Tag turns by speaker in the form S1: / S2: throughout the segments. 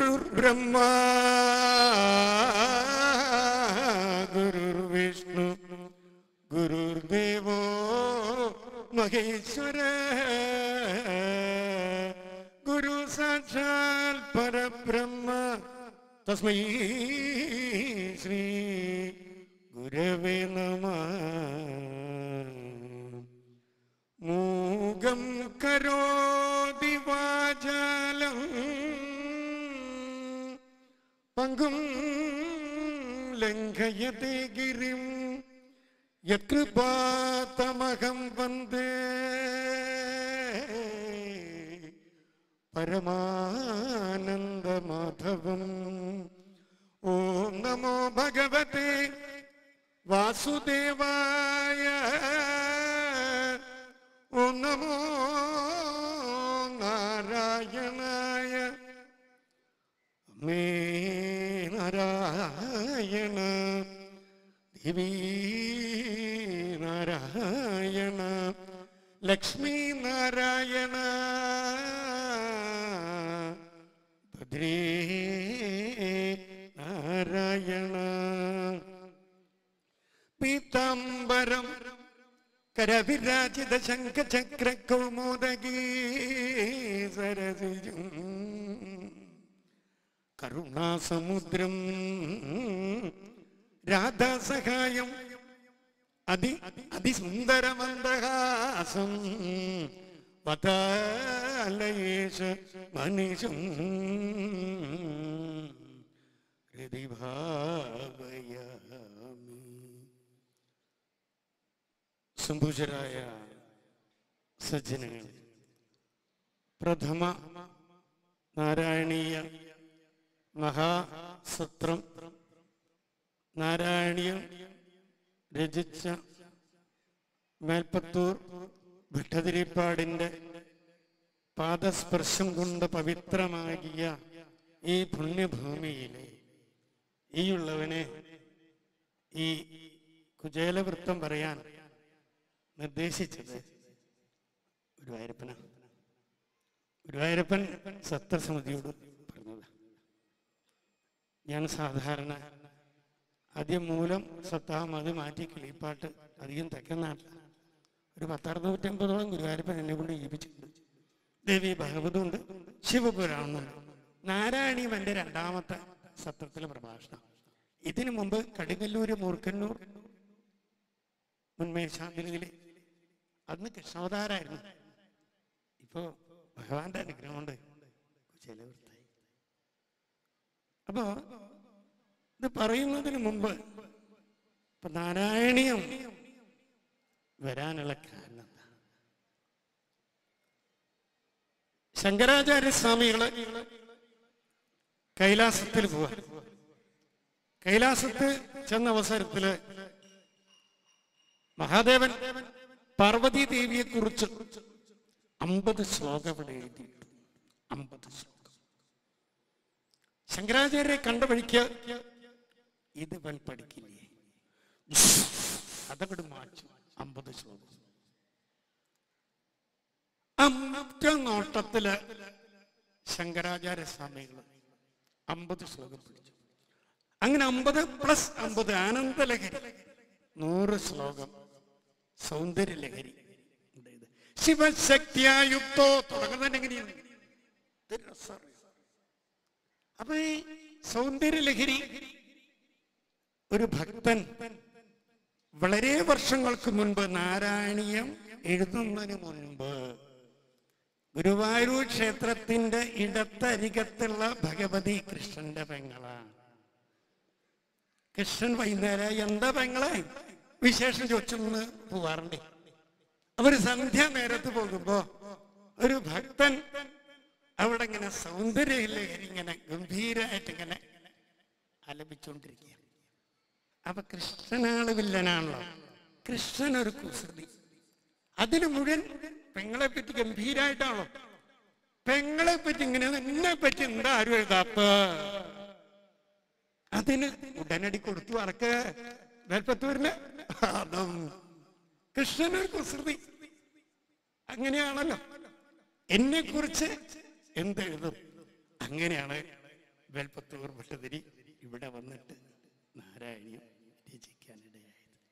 S1: ഗുരുർ ബ്രഹ്മ ഗുരുർ വിഷ്ണു ഗുരുർദേവോ മഹേശ്വര ഗുരു സാക്ഷാൽ പരബ്രഹ്മ തസ്മൈ ശ്രീ ഗുരവേ നമ മൂകം കരോതി വാചാലം പങ്കും ലംഘയത്തെ ഗിരിം യത്കൃപാതമഹം വന്ദേ പരമാനന്ദമാധവം ഓം നമോ ഭഗവതേ വാസുദേവായ ഓം നമോ നാരായണായ മേ നാരായണ ദേവി നാരായണ ലക്ഷ്മി നാരായണ ഭദ്രേ നാരായണ പീതാംബരം കരവിരാജിത ശംഖചക്ര കൗമോദഗീ സരസിജം കരുണാസമുദ്രം രാധാസഹായം അതി അതിസുന്ദരമന്ദഹാസം വതാലയേശ മനുഷം ഹൃദി ഭാവയാമി സംഭൂഷരായ സജ്ജനങ്ങൾ പ്രഥമ നാരായണീയ മഹാസത്രം നാരായണീയം രചിച്ച മേൽപ്പത്തൂർ ഭട്ടതിരിപ്പാടിൻ്റെ പാദസ്പർശം കൊണ്ട് പവിത്രമാകിയ ഈ പുണ്യഭൂമിയിലെ ഈയുള്ളവനെ ഈ കുചേലവൃത്തം പറയാൻ നിർദ്ദേശിച്ചത് ഗുരുവായൂരപ്പനാണ് ഗുരുവായൂരപ്പൻ സത്രസമിതിയോട് പറഞ്ഞത് ഞാൻ സാധാരണ ആദ്യം മൂലം സത്താം അത് മാറ്റി കിളിപ്പാട്ട് അധികം തെക്കുന്നാട്ടില്ല ഒരു പത്തറുന്നൂറ്റമ്പതോളം ഗുരുവായൂരപ്പൻ എന്നെ കൊണ്ട് ജീവിച്ചിട്ടുണ്ട് ദേവി ഭാഗവതമുണ്ട് ശിവപുരാണമുണ്ട് നാരായണീയം എൻ്റെ രണ്ടാമത്തെ സത്രത്തിലെ പ്രഭാഷണം ഇതിനു മുമ്പ് കടുങ്ങല്ലൂര് മൂർക്കന്നൂർ മുൻമേശാന്തിരിയിൽ അന്ന് കൃഷ്ണവതാരായിരുന്നു ഇപ്പോ ഭഗവാന്റെ അനുഗ്രഹം കൊണ്ട് ചിലവൃത്തായി അപ്പോ ഇത് പറയുന്നതിന് മുമ്പ് ഇപ്പൊ നാരായണീയം വരാനുള്ള കാരണം എന്താ ശങ്കരാചാര്യ സ്വാമികള് കൈലാസത്തിൽ പോവാ കൈലാസത്ത് ചെന്ന അവസരത്തില് മഹാദേവൻ പാർവതി ദേവിയെ കുറിച്ച് അമ്പത് ശ്ലോകം ഇവിടെ എഴുതിയിട്ടു അമ്പത് ശ്ലോകം ശങ്കരാചാര്യെ കണ്ട വഴിക്ക് ഇത് വൻ പഠിക്കില്ലേ അതങ്ങോട്ട് മാച്ചു അമ്പത് ശ്ലോകം അമ്മറ്റ നോട്ടത്തില് ശങ്കരാചാര്യ സ്വാമികൾ അമ്പത് ശ്ലോകം പിടിച്ചു അങ്ങനെ അമ്പത് പ്ലസ് അമ്പത് ആനന്ദലഹരി നൂറ് ശ്ലോകം സൗന്ദര്യലഹരി ഉണ്ട് ഇത്. ശിവശക്തിയായുക്തോ തുടങ്ങുന്നത് എങ്ങനെയാണ് ഇത് രസാണ്. അപ്പൊ ഈ സൗന്ദര്യലഹരി ഒരു ഭക്തൻ വളരെ വർഷങ്ങൾക്ക് മുൻപ് നാരായണീയം എഴുതുന്നതിന് മുൻപ് ഗുരുവായൂർ ക്ഷേത്രത്തിന്റെ ഇടത്തരികത്തുള്ള ഭഗവതി കൃഷ്ണന്റെ പെങ്ങളാണ് കൃഷ്ണൻ വൈകുന്നേരം എന്താ പെങ്ങളെ വിശേഷം ചോദിച്ചൊന്ന് പോവാറുണ്ട് അവര് സന്ധ്യാ നേരത്ത് പോകുമ്പോ ഒരു ഭക്തൻ അവിടെ ഇങ്ങനെ സൗന്ദര്യലഹരി ഇങ്ങനെ ഗംഭീരായിട്ട് ഇങ്ങനെ ആലപിച്ചുകൊണ്ടിരിക്കുക അപ്പൊ കൃഷ്ണനാണ് വില്ലനാണല്ലോ കൃഷ്ണൻ ഒരു കുസൃതി അതിന് മുഴുവൻ പെങ്ങളെ പറ്റി ഗംഭീരായിട്ടാണല്ലോ പെങ്ങളെ പറ്റി ഇങ്ങനെ എന്നെ പറ്റി എന്താ ആരും എഴുതാത്ത അതിന് ഉടനടി കൊടുത്തു അറക്ക് വേൽപ്പത്തൂരിന് അതും കൃഷ്ണനൊരു കുസൃതി അങ്ങനെയാണല്ലോ എന്നെ കുറിച്ച് എന്തെഴുതും അങ്ങനെയാണ് വേൽപ്പത്തൂർ ഭട്ടതിരി ഇവിടെ വന്നിട്ട് നാരായണീയം രചിക്കാനിടയായത്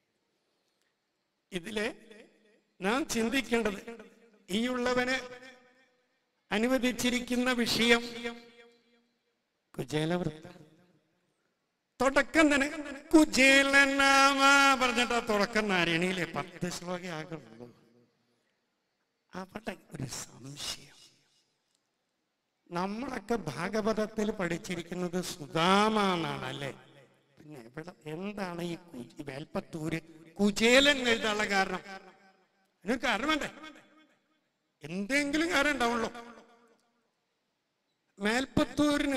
S1: ഇതില് നാം ചിന്തിക്കേണ്ടത് ഈയുള്ളവന് അനുവദിച്ചിരിക്കുന്ന വിഷയം കുചേലവൃത്തം തുടക്കം തന്നെ കുചേലനാമ പറഞ്ഞിട്ട് ആ തുടക്കം നാരായണിയിലെ പത്ത് ശ്ലോകയാകുള്ളൂ അവിടെ ഒരു സംശയം നമ്മളൊക്കെ ഭാഗവതത്തിൽ പഠിച്ചിരിക്കുന്നത് സുധാമ എന്നാണ് അല്ലേ പിന്നെ ഇവിടെ എന്താണ് ഈ കു- ഈ വേൽപ്പത്തൂര് കുചേലൻ എഴുതാനുള്ള കാരണം അതിനൊരു കാരണം വേണ്ടേ എന്തെങ്കിലും കാരണം ഉണ്ടാവുള്ളൂ മേൽപ്പത്തൂരിന്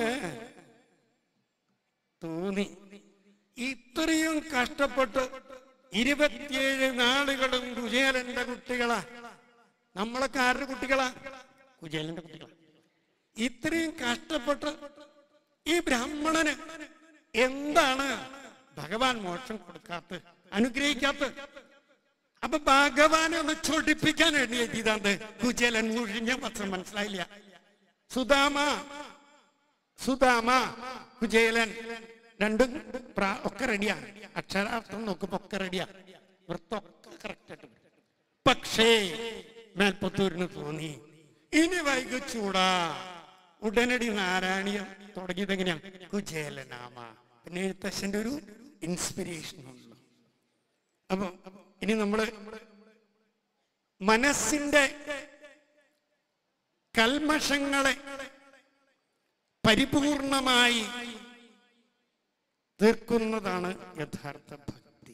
S1: തോന്നി ഇത്രയും കഷ്ടപ്പെട്ട് ഇരുപത്തിയേഴ് നാളുകളും കുചേലന്റെ കുട്ടികളാ നമ്മളൊക്കെ ആരുടെ കുട്ടികളാ കുചേലന്റെ കുട്ടികളാ ഇത്രയും കഷ്ടപ്പെട്ട് ഈ ബ്രാഹ്മണന് എന്താണ് ഭഗവാൻ മോക്ഷം കൊടുക്കാത്ത അനുഗ്രഹിക്കാത്ത അപ്പൊ ഭഗവാനെ ഒന്ന് ചൊടിപ്പിക്കാൻ വേണ്ടി എഴുതിയതാണ്ട് കുചേലൻ മുഴിഞ്ഞ പത്രം മനസ്സിലായില്ല സുധാമ സുധാമ കുചേലൻ രണ്ടും പ്രാ- ഒക്കെ റെഡിയാ അക്ഷരാർത്ഥം നോക്കുമ്പോ ഒക്കെ റെഡിയാ വൃത്തൊക്കെ കറക്റ്റ് ആയിട്ട് വരും. പക്ഷേ മേൽപ്പത്തൂരിന് തോന്നി ഇനി വൈകിച്ചൂടാ ഉടനടി നാരായണീയം തുടങ്ങിയത് എങ്ങനെയാ കുചേലനാമ പിന്നെ എഴുത്തച്ഛന്റെ ഒരു ഇൻസ്പിരേഷൻ ഉള്ളു അപ്പൊ ഇനി നമ്മള് മനസ്സിന്റെ കൽമഷങ്ങളെ പരിപൂർണമായി തീർക്കുന്നതാണ് യഥാർത്ഥ ഭക്തി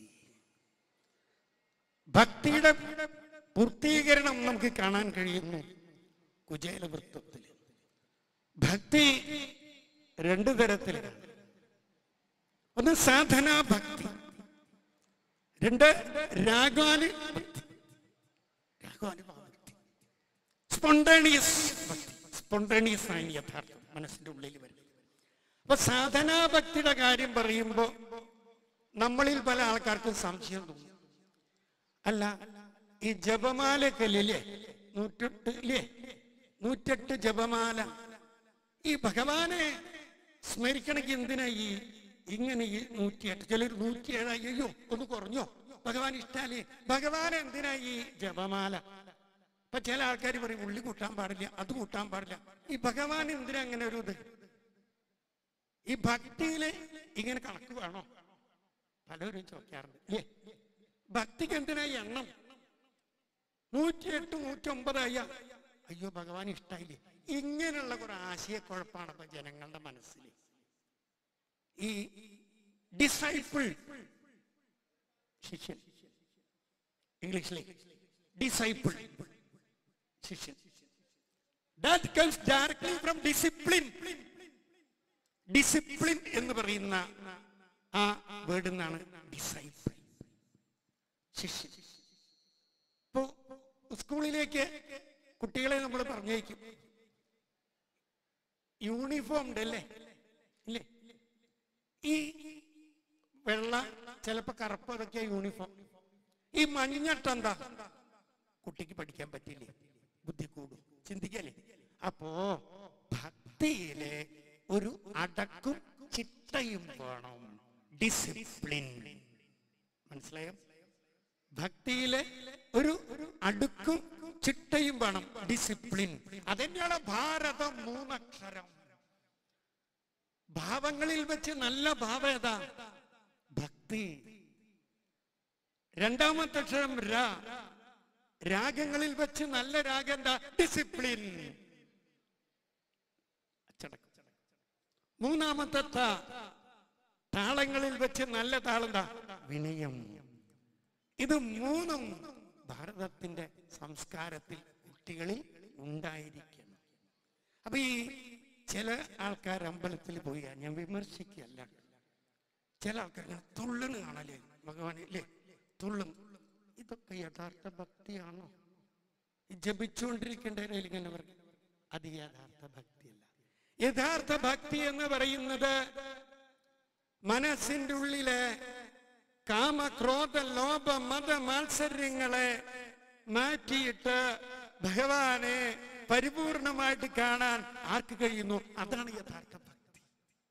S1: ഭക്തിയുടെ പൂർത്തീകരണം നമുക്ക് കാണാൻ കഴിയുന്നു കുചേലവൃത്തത്തിൽ ഭക്തി രണ്ടു തരത്തിലാണ് ഒന്ന് സാധനാ ഭക്തി രണ്ട് രാഗാലി ഭക്തി രാഗാനുഭവ ഭക്തി സ്പോണ്ടേണിയസ് ഭക്തി സ്പോണ്ടേണിയസ് ആണ് യഥാർത്ഥം മനസ്സിന്റെ ഉള്ളിൽ വരുന്നത് അപ്പൊ സാധനാഭക്തിയുടെ കാര്യം പറയുമ്പോൾ നമ്മളിൽ പല ആൾക്കാർക്കും സംശയം തോന്നും അല്ല ഈ ജപമാലക്കല്ലേ നൂറ്റെട്ട് ഇല്ലേ നൂറ്റെട്ട് ജപമാല ഈ ഭഗവാനെ സ്മരിക്കണമെങ്കിൽ എന്തിനാ ഈ ഇങ്ങനെ ഈ നൂറ്റിയെട്ട് ചിലർ നൂറ്റിയേഴായി അയ്യോ ഒന്ന് കുറഞ്ഞോ ഭഗവാൻ ഇഷ്ടല്ലേ ഭഗവാൻ എന്തിനാ ഈ ജപമാല ഇപ്പൊ ചില ആൾക്കാർ പറയും ഉള്ളി കൂട്ടാൻ പാടില്ല അത് കൂട്ടാൻ പാടില്ല ഈ ഭഗവാൻ എന്തിനാ അങ്ങനെ ഒരു ഇത് ഈ ഭക്തിയില് ഇങ്ങനെ കണക്ക് വേണോ പലരും ചോദിക്കാറുണ്ട് അല്ലേ ഭക്തിക്ക് എന്തിനാ ഈ എണ്ണം നൂറ്റിയെട്ട് നൂറ്റൊമ്പതായ അയ്യോ ഭഗവാൻ ഇഷ്ടായില്ലേ ഇങ്ങനെയുള്ള കുറെ ആശയക്കുഴപ്പാണ് ഇപ്പൊ ജനങ്ങളുടെ മനസ്സിൽ ഈ ഡിസൈപ്പിൾ ശിഷ്യൻ ഇംഗ്ലീഷിലെ ഡിസൈപ്പിൾ ശിഷ്യൻ that comes directly from discipline discipline എന്ന് പറയുന്ന ആ വേർഡിൽ നിന്നാണ് ഡിസൈപ്പിൾ ശിഷ്യൻ ഇപ്പോ സ്കൂളിലേക്ക് കുട്ടികളെ നമ്മൾ പറഞ്ഞേക്കും യൂണിഫോം ഉണ്ടല്ലേ ഇല്ലേ ഈ വെള്ള ചിലപ്പോ കറുപ്പ് അതൊക്കെയാ യൂണിഫോം ഈ മഞ്ഞട്ട് എന്താ കുട്ടിക്ക് പഠിക്കാൻ പറ്റില്ലേ ബുദ്ധി കൂടും ചിന്തിക്കല്ലേ അപ്പോ ഭക്തിയിലെ ഒരു അടക്കും ചിട്ടയും വേണം ഡിസിപ്ലിൻ മനസ്സിലായോ ഭക്തിയിലെ ഒരു അടുക്കും ചിട്ടയും വേണം ഡിസിപ്ലിൻ അതന്നെയാണ് ഭാരതം മൂന്നക്ഷരം ഭാവങ്ങളിൽ വെച്ച് നല്ല ഭാവം ഏതാ ഭക്തി രണ്ടാമത്തെ അക്ഷരം രാ രാഗങ്ങളിൽ വെച്ച് നല്ല രാഗം എന്താ ഡിസിപ്ലിൻ അച്ചടക്കം മൂന്നാമത്തെ താ താളങ്ങളിൽ വെച്ച് നല്ല താളെന്താ വിനയം ഇത് മൂന്നും ഭാരതത്തിന്റെ സംസ്കാരത്തിൽ കുട്ടികളിൽ ഉണ്ടായിരിക്കണം അപ്പൊ ഈ ചില ആൾക്കാർ അമ്പലത്തിൽ പോയി ഞാൻ വിമർശിക്കുകയല്ല ചില ആൾക്കാർ ഇങ്ങനെ തുള്ളണ് കാണല്ലേ ഭഗവാൻ ഇല്ലേ തുള്ളും ഇതൊക്കെ യഥാർത്ഥ ഭക്തിയാണോ ഈ ജപിച്ചുകൊണ്ടിരിക്കേണ്ടവരിൽ ഇങ്ങനെ പറയും അത് യഥാർത്ഥ ഭക്തിയല്ല യഥാർത്ഥ ഭക്തി എന്ന് പറയുന്നത് മനസ്സിന്റെ ഉള്ളിലെ കാമ ക്രോധ ലോഭ മത മാത്സര്യങ്ങളെ മാറ്റിയിട്ട് ഭഗവാനെ പരിപൂർണമായിട്ട് കാണാൻ ആർക്ക് കഴിയുന്നു അതാണ് യഥാർത്ഥ ഭക്തി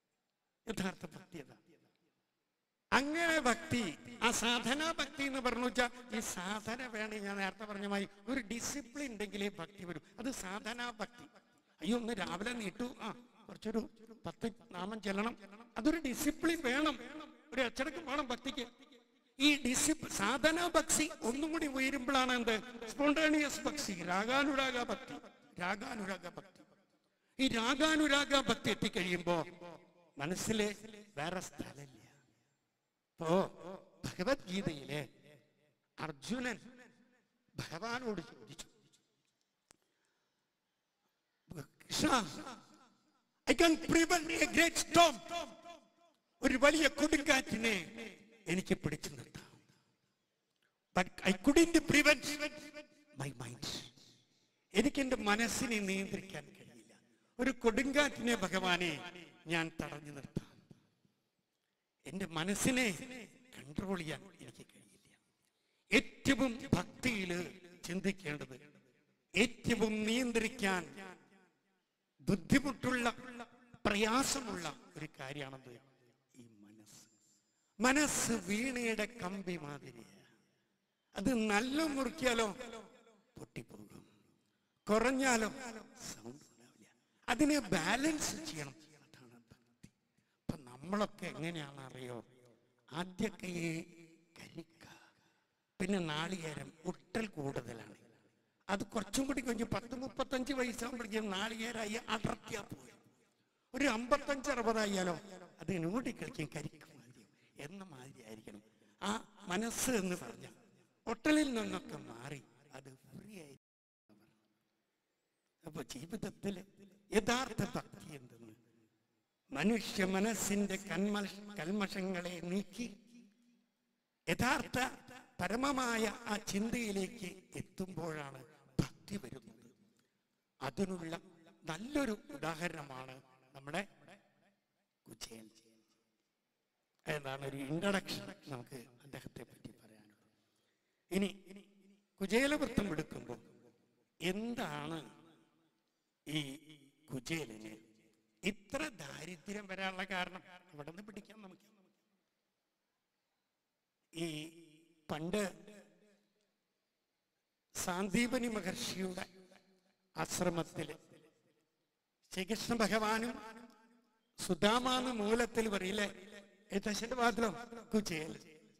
S1: യഥാർത്ഥ ഭക്തി അതാ അങ്ങനെ ഭക്തി ആ സാധനാ ഭക്തി എന്ന് പറഞ്ഞു വെച്ചാൽ ഈ സാധന വേണം ഞാൻ നേരത്തെ പറഞ്ഞ മാതിരി ഒരു ഡിസിപ്ലിൻ ഉണ്ടെങ്കിലേ ഭക്തി വരും അത് സാധനാ ഭക്തി അയ്യോ ഒന്ന് രാവിലെ നീട്ടു ആ കുറച്ചൊരു പത്ത് നാമം ചെല്ലണം അതൊരു ഡിസിപ്ലിൻ വേണം ഒരു അച്ചടക്കം വേണം ഭക്തിക്ക് ഈ ഡിസിപ്ലിൻ സാധനാ ഭക്തി ഒന്നും കൂടി ഉയരുമ്പോഴാണ് എന്ത് സ്പോണ്ടേണിയസ് ഭക്തി രാഗാനുരാഗ ഭക്തി രാഗാനുരാഗ ഭക്തി ഈ രാഗാനുരാഗ ഭക്തി എത്തിക്കഴിയുമ്പോ മനസ്സിലെ വേറെ സ്ഥലമില്ല ഇപ്പോ ഭഗവത്ഗീതയിലെ അർജുനൻ ഭഗവാനോട് ചോദിച്ചു Krishna I can prevent a great storm ഒരു വലിയ കൊടുങ്കാറ്റിനെ എനിക്ക് പിടിച്ചു നിർത്താം but I couldn't prevent my mind എനിക്ക് എന്റെ മനസ്സിനെ നിയന്ത്രിക്കാൻ കഴിയില്ല ഒരു കൊടുങ്കാറ്റിനെ ഭഗവാനെ ഞാൻ തടഞ്ഞു നിർത്താം എന്റെ മനസ്സിനെ കൺട്രോൾ ചെയ്യാൻ എനിക്ക് കഴിയില്ല ഏറ്റവും ഭക്തിയിൽ ചിന്തിക്കേണ്ടത് ഏറ്റവും നിയന്ത്രിക്കാൻ ബുദ്ധിമുട്ടുള്ള പ്രയാസമുള്ള ഒരു കാര്യമാണത് ഈ മനസ്സ് മനസ്സ് വീണയുടെ കമ്പി മാതിരിയാണ് അത് നല്ല മുറിക്കാലോ പൊട്ടിപ്പോകും കുറഞ്ഞാലോ സൗണ്ട് ഉണ്ടാവില്ല അതിനെ ബാലൻസ് ചെയ്യണം അതാണ് ഭക്തി അപ്പൊ നമ്മളൊക്കെ എങ്ങനെയാണെന്ന് അറിയോ ആദ്യമൊക്കെ ഈ കരിക്ക പിന്നെ നാളികേരം ഒട്ടൽ കൂടുതലാണ് അത് കുറച്ചും കൂടി കഴിഞ്ഞ് പത്ത് മുപ്പത്തഞ്ച് വയസ്സാകുമ്പോഴേക്കും നാളികേരായി അടർത്തിയാ പോയി ഒരു അമ്പത്തഞ്ച് അറുപതായാലോ അത് ഇങ്ങോട്ട് കളിക്കും കരിക്ക് മാതിരി എന്ന മാതിരി ആയിരിക്കണം ആ മനസ്സ് എന്ന് പറഞ്ഞ ഒട്ടലിൽ നിന്നൊക്കെ മാറി അത് ഫ്രീ ആയി അപ്പൊ ജീവിതത്തിൽ യഥാർത്ഥ ഭക്തി എന്തെന്ന് മനുഷ്യ മനസ്സിന്റെ കന്മ കൽമഷങ്ങളെ നീക്കി യഥാർത്ഥ പരമമായ ആ ചിന്തയിലേക്ക് എത്തുമ്പോഴാണ് ഭക്തി വരുന്നത് അതിനുള്ള നല്ലൊരു ഉദാഹരണമാണ് നമ്മുടെ കുചേൽ ഏതാണ് ഒരു ഇൻട്രഡക്ഷൻ നമുക്ക് അദ്ദേഹത്തെ പറ്റി പറയാനുള്ളത് ഇനി കുചേലവൃത്തം എടുക്കുമ്പോൾ എന്താണ് ഈ കുചേലിന് ഇത്ര ദാരിദ്ര്യം വരാനുള്ള കാരണം അവിടെ നിന്ന് പിടിക്കാം നമുക്ക് ഈ പണ്ട് സാന്ദീപനി മഹർഷിയുടെ ആശ്രമത്തില് ശ്രീകൃഷ്ണ ഭഗവാനും സുധാമാന്ന് മൂലത്തിൽ പറയില്ലേ ഏതശ്ശന്റെ വാതിലോ കുചേൽ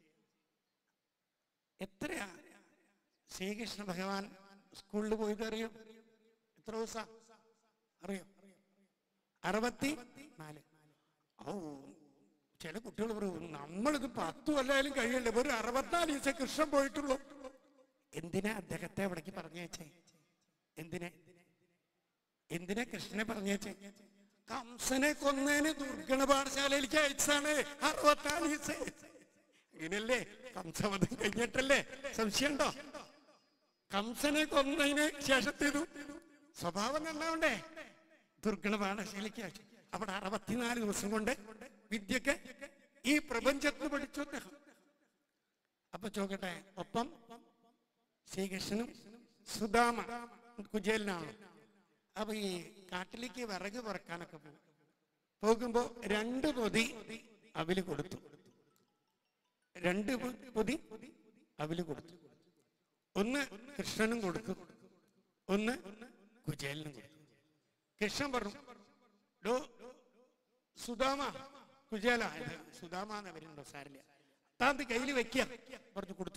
S1: എത്രയാ ശ്രീകൃഷ്ണ ഭഗവാൻ സ്കൂളിൽ പോയത് അറിയോ എത്ര ദിവസം അറിയോ അറുപത്തി നാല് ഓ ചില കുട്ടികൾ പറയും നമ്മളിത് പത്തു കൊല്ലായാലും കഴിയല്ലേ ഒരു അറുപത്തിനാല് ദിവസം കൃഷ്ണൻ പോയിട്ടുള്ളൂ എന്തിനാ അദ്ദേഹത്തെ അവിടേക്ക് പറഞ്ഞേച്ചേ എന്തിനെ എന്തിനാ കൃഷ്ണനെ പറഞ്ഞേച്ചേ കംസനെ കൊന്നേന് ദുർഗണ പാഠശാലയിലേക്ക് അയച്ചാണ് അറുപത്തിനാല് ദിവസം ഇങ്ങനെയല്ലേ കംസവധം കഴിഞ്ഞിട്ടല്ലേ സംശയമുണ്ടോ കംസനെ കൊന്നതിന് ശേഷത്തേതു സ്വഭാവം നന്നാവണ്ടേ ദുർഗണ പാഠശാലയ്ക്ക് അയച്ചു അവിടെ അറുപത്തിനാല് ദിവസം കൊണ്ട് വിദ്യക്ക് ഈ പ്രപഞ്ചത്തിന് പഠിച്ചു അദ്ദേഹം അപ്പൊ ചോക്കട്ടെ ഒപ്പം ശ്രീകൃഷ്ണനും സുധാമ കുചേലിനാണ് അപ്പൊ ഈ കാട്ടിലേക്ക് വിറക് പറക്കാനൊക്കെ പോകും പോകുമ്പോ രണ്ട് പൊതി അവല് കൊടുത്തു രണ്ട് പൊ- പൊതി അവല് കൊടുത്തു ഒന്ന് കൃഷ്ണനും കൊടുത്തു ഒന്ന് കുചേലിനും കൊടുത്തു കൃഷ്ണൻ പറഞ്ഞു ഡോ സുധാമ കുചേല ഇത് സുധാമ എന്ന് വരുന്നുണ്ടോ സാരില്ല താന്ത് കയ്യിൽ വെക്കുക പറഞ്ഞു കൊടുത്തു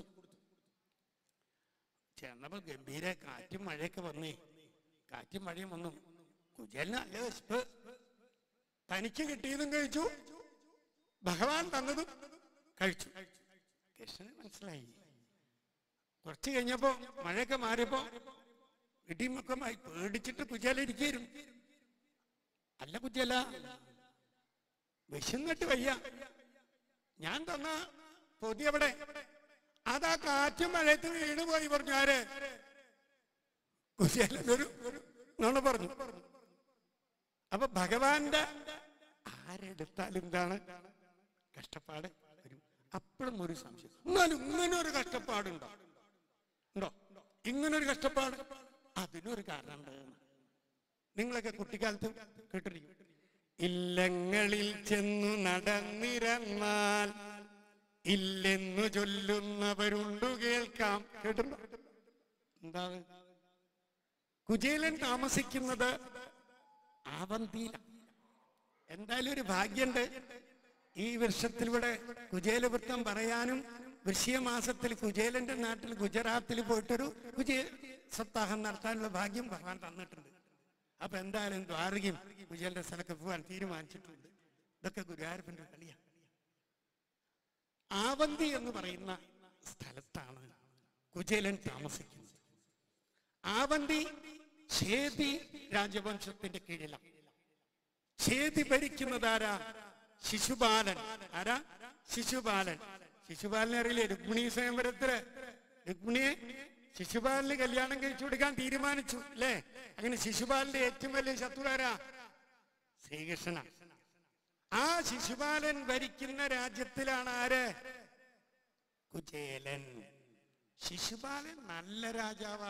S1: ചെന്നപ്പോ ഗംഭീര കാറ്റും മഴയൊക്കെ വന്നേ കാറ്റും മഴയും വന്നു കുചേലിന് നല്ല വിശപ്പ് തനിക്ക് കിട്ടിയതും കഴിച്ചു ഭഗവാൻ തന്നതും കഴിച്ചു കൃഷ്ണന് മനസ്സിലായി കുറച്ച് കഴിഞ്ഞപ്പോ മഴയൊക്കെ മാറിയപ്പോ ഇടിമുഖമായി പേടിച്ചിട്ട് കുചേല ഇരിക്കായിരുന്നു അല്ല കുചേല വിശന്നിട്ട് വയ്യ ഞാൻ തന്ന പൊതി എവിടെ അതാ കാറ്റും മഴയത്ത് വീണ് പോയി പറഞ്ഞു ആര് കുശേലൊരു നോണ പറഞ്ഞു അപ്പൊ ഭഗവാന്റെ ആരെടുത്താൽ എന്താണ് കഷ്ടപ്പാട് വരും അപ്പോഴും ഒരു സംശയം എന്നാലും ഇങ്ങനെ ഒരു കഷ്ടപ്പാടുണ്ടോ ഉണ്ടോ ഇങ്ങനൊരു കഷ്ടപ്പാട് അതിനൊരു കാരണം ഉണ്ട് നിങ്ങളൊക്കെ കുട്ടിക്കാലത്ത് കേട്ടിരിക്കും ഇല്ലങ്ങളിൽ ചെന്നു നടന്നിരന്നാൽ ഇല്ലെന്നു ചൊല്ലുന്നവരുണ്ടു കേൾക്കാം കേട്ടിട്ടുണ്ടോ എന്താണ് കുചേലൻ താമസിക്കുന്നത് ആവന്തിയിലാണ് എന്തായാലും ഒരു ഭാഗ്യണ്ട് ഈ വർഷത്തിലൂടെ കുചേലവൃത്തം പറയാനും വൃശ്യമാസത്തിൽ കുചേലന്റെ നാട്ടിൽ ഗുജറാത്തിൽ പോയിട്ടൊരു കുചേ സപ്താഹം നടത്താനുള്ള ഭാഗ്യം ഭഗവാൻ തന്നിട്ടുണ്ട് അപ്പൊ എന്തായാലും ദ്വാരകയും കുചേലന്റെ സ്ഥലത്ത് പോകാൻ തീരുമാനിച്ചിട്ടുണ്ട് ഇതൊക്കെ ഗുരുവായൂരപ്പന്റെ കളിയാണ് ആവന്തി എന്ന് പറയുന്ന സ്ഥലത്താണ് കുചേലൻ താമസിക്കുന്നത് ആവന്തി ഛേദി രാജവംശത്തിന്റെ കീഴിലാണ് ഛേദി ഭരിക്കുന്നത് ആരാ ശിശുപാലൻ ആരാ ശിശുപാലൻ ശിശുപാലനെ അറിയില്ലേ രുക്മിണി സ്വയംവരത്തില് രുക്മിണിയെ ശിശുപാലന് കല്യാണം കഴിച്ചു കൊടുക്കാൻ തീരുമാനിച്ചു അല്ലേ അങ്ങനെ ശിശുപാലന്റെ ഏറ്റവും വലിയ ശത്രു ആരാ ശ്രീകൃഷ്ണ ആ ശിശുപാലൻ ഭരിക്കുന്ന രാജ്യത്തിലാണ് ആര് കുചേലൻ ശിശുപാലൻ നല്ല രാജാവാ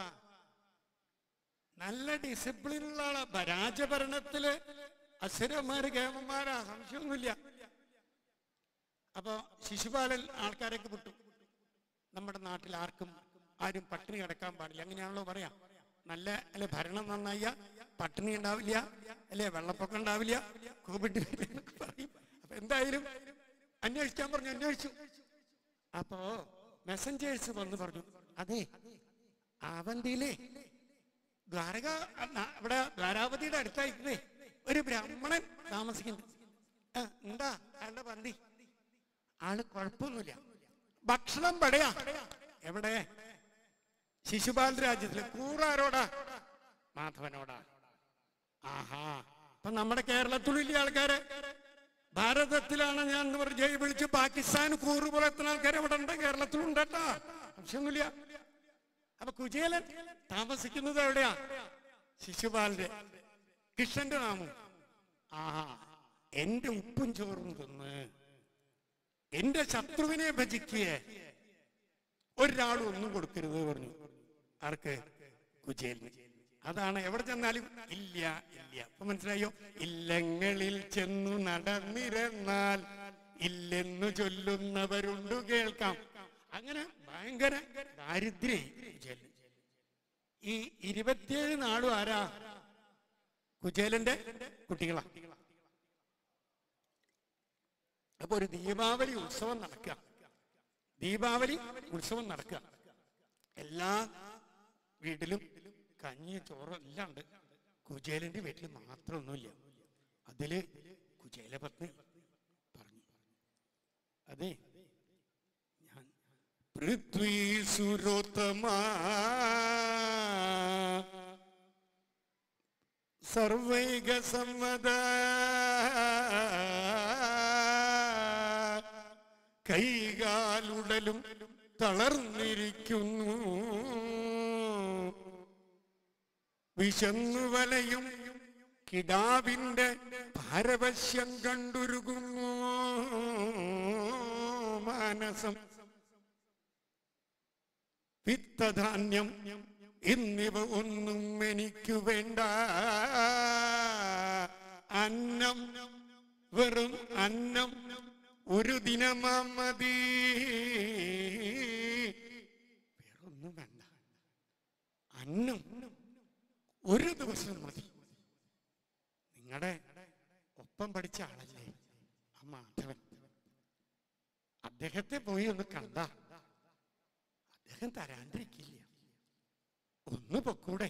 S1: നല്ല ഡിസിപ്ലിനുള്ള ആളാ ഭ- രാജഭരണത്തില് അസുരന്മാര് കേമന്മാരാ സംശയമൊന്നുമില്ല അപ്പൊ ശിശുപാലൻ ആൾക്കാരൊക്കെ വിട്ടു നമ്മുടെ നാട്ടിൽ ആർക്കും ആരും പട്ടിണി കിടക്കാൻ പാടില്ല അങ്ങനെയാണല്ലോ പറയാം നല്ല അല്ലെ ഭരണം നന്നായ പട്ടിണി ഉണ്ടാവില്ല അല്ലെ വെള്ളപ്പൊക്കം ഉണ്ടാവില്ല കോവിഡ് എന്നൊക്കെ പറയും അപ്പൊ എന്തായാലും അന്വേഷിക്കാൻ പറഞ്ഞു അന്വേഷിച്ചു അപ്പോ മെസ്സഞ്ചേഴ്സ് വന്ന് പറഞ്ഞു അതെ ആവന്തിയിലേ ദ്വാരക ന- ഇവിടെ ദ്വാരാവതിയുടെ അടുത്തായിട്ടേ ഒരു ബ്രാഹ്മണൻ താമസിക്കുന്നു ആ, എന്താ അയാളുടെ പന്തി ആള് കുഴപ്പമൊന്നുമില്ല ഭക്ഷണം പടയാ എവിടെ ശിശുപാൽ രാജ്യത്തില് കൂറാരോടാ മാധവനോടാ ആഹാ അപ്പൊ നമ്മുടെ കേരളത്തിലും ഇല്ല ആൾക്കാര് ഭാരതത്തിലാണ് ഞാൻ എന്ന് പറഞ്ഞ് ജയ് വിളിച്ച് പാകിസ്ഥാൻ കൂറ് പുലർത്തുന്ന ആൾക്കാർ ഇവിടെ ഉണ്ട് കേരളത്തിലുണ്ട് കേട്ടാ സംശയമൊന്നുമില്ല അപ്പൊ കുചേലൻ താമസിക്കുന്നത് എവിടെയാ ശിശുപാലിന്റെ കൃഷ്ണന്റെ നാമം ആഹാ എന്റെ ഉപ്പും ചോറും തിന്ന് എന്റെ ശത്രുവിനെ ഭജിക്കുക ഒരാളും ഒന്നും കൊടുക്കരുത് പറഞ്ഞു ആർക്ക് കുചേലിന് അതാണ് എവിടെ ചെന്നാലും ഇല്ല ഇല്ല അപ്പൊ മനസ്സിലായോ ഇല്ലങ്ങളിൽ ചെന്നു നടന്നിരുന്നാൽ ഇല്ലെന്നു ചൊല്ലുന്നവരുണ്ടു കേൾക്കാം അങ്ങനെ ഭയങ്കര ദാരിദ്ര്യ കുചേലൻ ഈ ഇരുപത്തിയേഴ് നാളും ആരാ കുചേലന്റെ കുട്ടികളാ അപ്പൊ ഒരു ദീപാവലി ഉത്സവം നടക്കുക ദീപാവലി ഉത്സവം നടക്കുക എല്ലാ വീട്ടിലും കഞ്ഞി ചോറും എല്ലാം ഉണ്ട് കുചേലന്റെ വീട്ടിൽ മാത്രമൊന്നുമില്ല അതില് കുചേലപത്നി പറഞ്ഞു അതെ ഞാൻ പൃഥ്വി സുരോത്തമാ സർവൈക സമ്മത കൈകാലുടലും തളർന്നിരിക്കുന്നു വിശന്നു വലയും കിടാവിന്റെ പാരവശ്യം കണ്ടുരുകുന്നു മാനസം വിത്തധാന്യം എന്നിവ ഒന്നും എനിക്കു വേണ്ട അന്നം വെറും അന്നം ഒരു ദിനമാം മതി വേറൊന്നും വേണ്ട അന്നം ഒരു ദിവസം മതി നിങ്ങളുടെ ഒപ്പം പഠിച്ച ആളല്ലേ ആ മാധവൻ അദ്ദേഹത്തെ പോയി ഒന്ന് കണ്ട അദ്ദേഹം തരാണ്ടിരിക്കില്ല ഒന്ന് പൊക്കൂടെ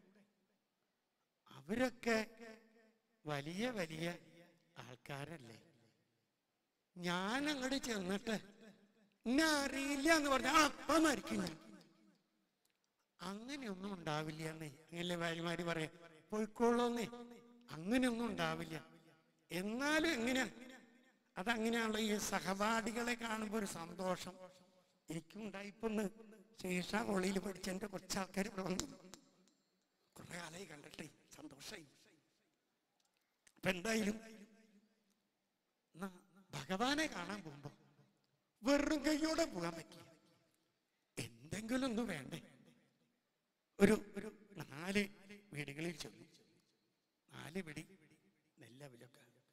S1: അവരൊക്കെ വലിയ വലിയ ആൾക്കാരല്ലേ ഞാൻ അങ്ങോട്ട് ചെന്നിട്ട് എന്നെ അറിയില്ല എന്ന് പറഞ്ഞാൽ അപ്പം മരിക്കും ഞാൻ അങ്ങനെയൊന്നും ഉണ്ടാവില്ല എന്നേ അങ്ങനെ ഭാര്യമാര് പറയാം പോയിക്കോളൂന്നേ അങ്ങനെയൊന്നും ഉണ്ടാവില്ല എന്നാലും എങ്ങനെയാ അതങ്ങനെയാണല്ലോ ഈ സഹപാഠികളെ കാണുമ്പോൾ ഒരു സന്തോഷം എനിക്കും ഉണ്ടായിപ്പൊന്ന് ശേഷ കോളിയിൽ പഠിച്ച എന്റെ കൊച്ചാൾക്കാർ ഇവിടെ വന്നു കുറെ കാലമായി കണ്ടിട്ടേ സന്തോഷായി അപ്പൊ എന്തായാലും എന്നാ ഭഗവാനെ കാണാൻ പോകുമ്പോ വെറും കൈയോടെ പോകാൻ പറ്റില്ല എന്തെങ്കിലും ഒന്ന് വേണ്ടേ ഒരു ഒരു നാല് വീടുകളിൽ ചെന്നു നാല് പിടി നെല്ലവിലൊക്കെ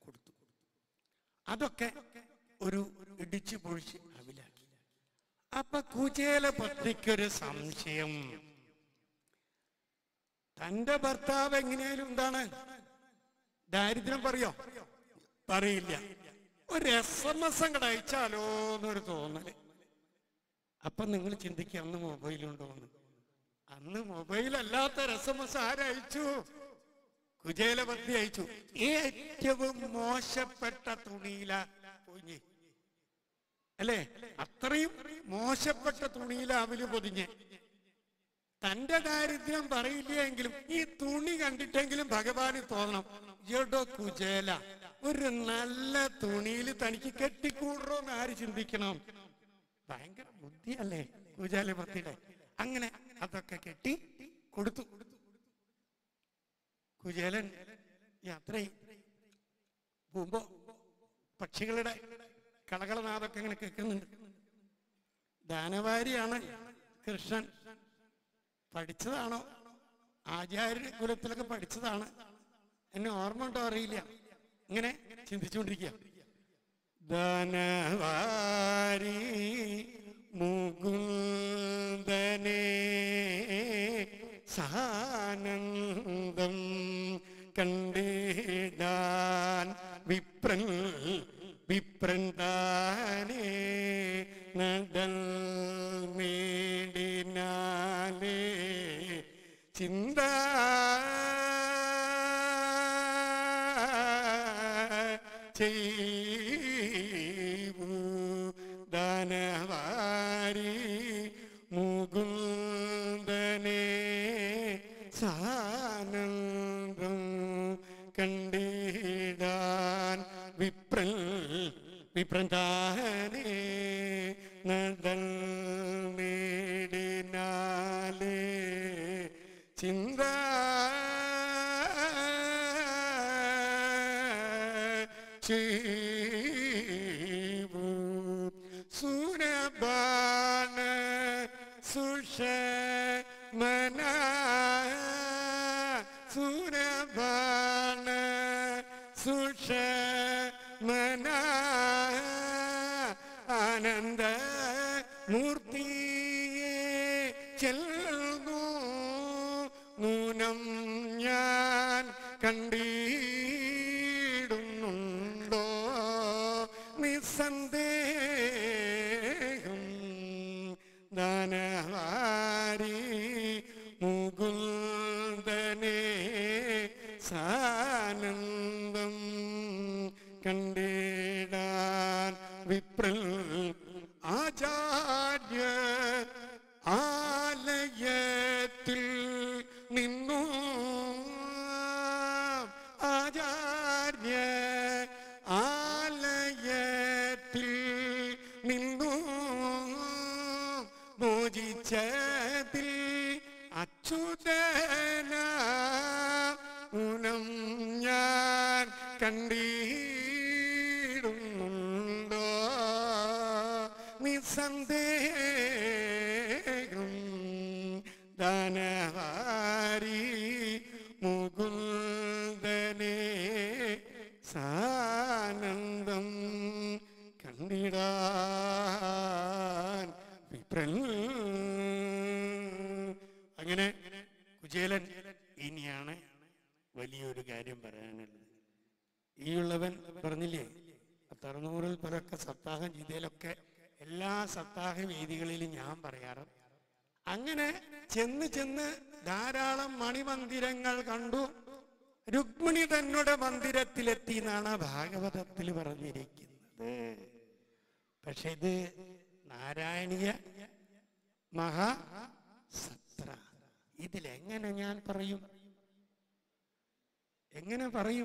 S1: അതൊക്കെ ഒരു ഇടിച്ചു പൊഴിച്ച് അവിലാക്കി അപ്പൊ കുചേല പത്നിക്കൊരു സംശയം തന്റെ ഭർത്താവ് എങ്ങനെയാലും എന്താണ് ദാരിദ്ര്യം പറയോ പറയില്ല ഒരു എസ് എം എസ് അങ്ങോട്ട് അയച്ചാലോ എന്നൊരു തോന്നല് അപ്പൊ നിങ്ങൾ ചിന്തിക്കുക അന്ന് മൊബൈലുണ്ടോ എന്ന് അന്ന് മൊബൈൽ അല്ലാത്ത എസ് എം എസ് ആരയച്ചു കുചേലപത്തി അയച്ചു ഏറ്റവും മോശപ്പെട്ട തുണിയില പൊഞ്ഞ് അല്ലേ അത്രയും മോശപ്പെട്ട തുണിയില അവല് പൊതിഞ്ഞ് തന്റെ ദാരിദ്ര്യം പറയില്ല എങ്കിലും ഈ തുണി കണ്ടിട്ടെങ്കിലും ഭഗവാന് തോന്നണം എടോ കുചേല ഒരു നല്ല തുണിയിൽ തനിക്ക് കെട്ടിക്കൂടറോ എന്ന് ആര് ചിന്തിക്കണം ഭയങ്കര ബുദ്ധിയല്ലേ കുചേലപത്തിയുടെ അങ്ങനെ അതൊക്കെ കെട്ടി കൊടുത്തു കുചേലൻ യാത്ര പോകുമ്പോ പക്ഷികളുടെ കളകളനാഥൊക്കെ ഇങ്ങനെ കേൾക്കുന്നുണ്ട് ദാനവാരിയാണ് കൃഷ്ണൻ പഠിച്ചതാണോ ആചാര്യ കുലത്തിലൊക്കെ പഠിച്ചതാണ് എന്നെ ഓർമ്മ ഉണ്ടോ അറിയില്ല ഇങ്ങനെ ചിന്തിച്ചുകൊണ്ടിരിക്കുക ധനവാരി മുകുന്ദനേ സാനന്ദം കണ്ടിടാൻ വിപ്രൻ വിപ്രൻ താനേ നടൽ മേടിനാലേ ചിന്ത ചെയ്യൂ ദാനവാരി മുകുന്ദനേ സാനന്ദം കണ്ടിടാൻ വിപ്രൻ വിപ്രന്താനേ നടൽ മേടിനാലേ ചിന്ത ചെയ്യൂ സുരബാന സുഷമന സുരബാന സുഷമന ആനന്ദ മൂർത്തിയെ ചെൽന്നു നൂനം ഞാൻ കണ്ടിടുന്നുണ്ടോ നിസ്സന്ദേഹം ദാനവാരി മുകുന്ദനേ സാനന്ദം കണ്ടിടാൻ വിപ്രൽ ആചാര്യ ആലയത്തിൽ നിന്നു ആചാര്യ ആലയത്തിൽ നിന്നു മോചിച്ചതിൽ അച്യുതന ഉനം ഞാൻ കണ്ടിടുന്നുണ്ടോ നിസ്സന്ദേഹം ദാനവാരി മുകുന്ദനേ സാനന്ദം കണ്ടിടാൻ വിപ്രൻ അങ്ങനെ കുചേലൻ ഇനിയാണ് വലിയൊരു കാര്യം പറയാനുള്ളത് ഈ ഉള്ളവൻ പറഞ്ഞില്ലേ തറുന്നൂറിൽ പലൊക്കെ സപ്താഹം ചെയ്തതിലൊക്കെ എല്ലാ സപ്താഹ വേദികളിലും ഞാൻ പറയാറ് അങ്ങനെ ചെന്ന് ചെന്ന് ധാരാളം മണിമന്ദിരങ്ങൾ കണ്ടു രുക്മിണി തന്നുടെ മന്ദിരത്തിലെത്തി എന്നാണ് ഭാഗവതത്തിൽ പറഞ്ഞിരിക്കുന്നത് പക്ഷെ ഇത് നാരായണീയ മഹാസത്ര ഇതിലെങ്ങനെ ഞാൻ പറയും എങ്ങനെ പറയും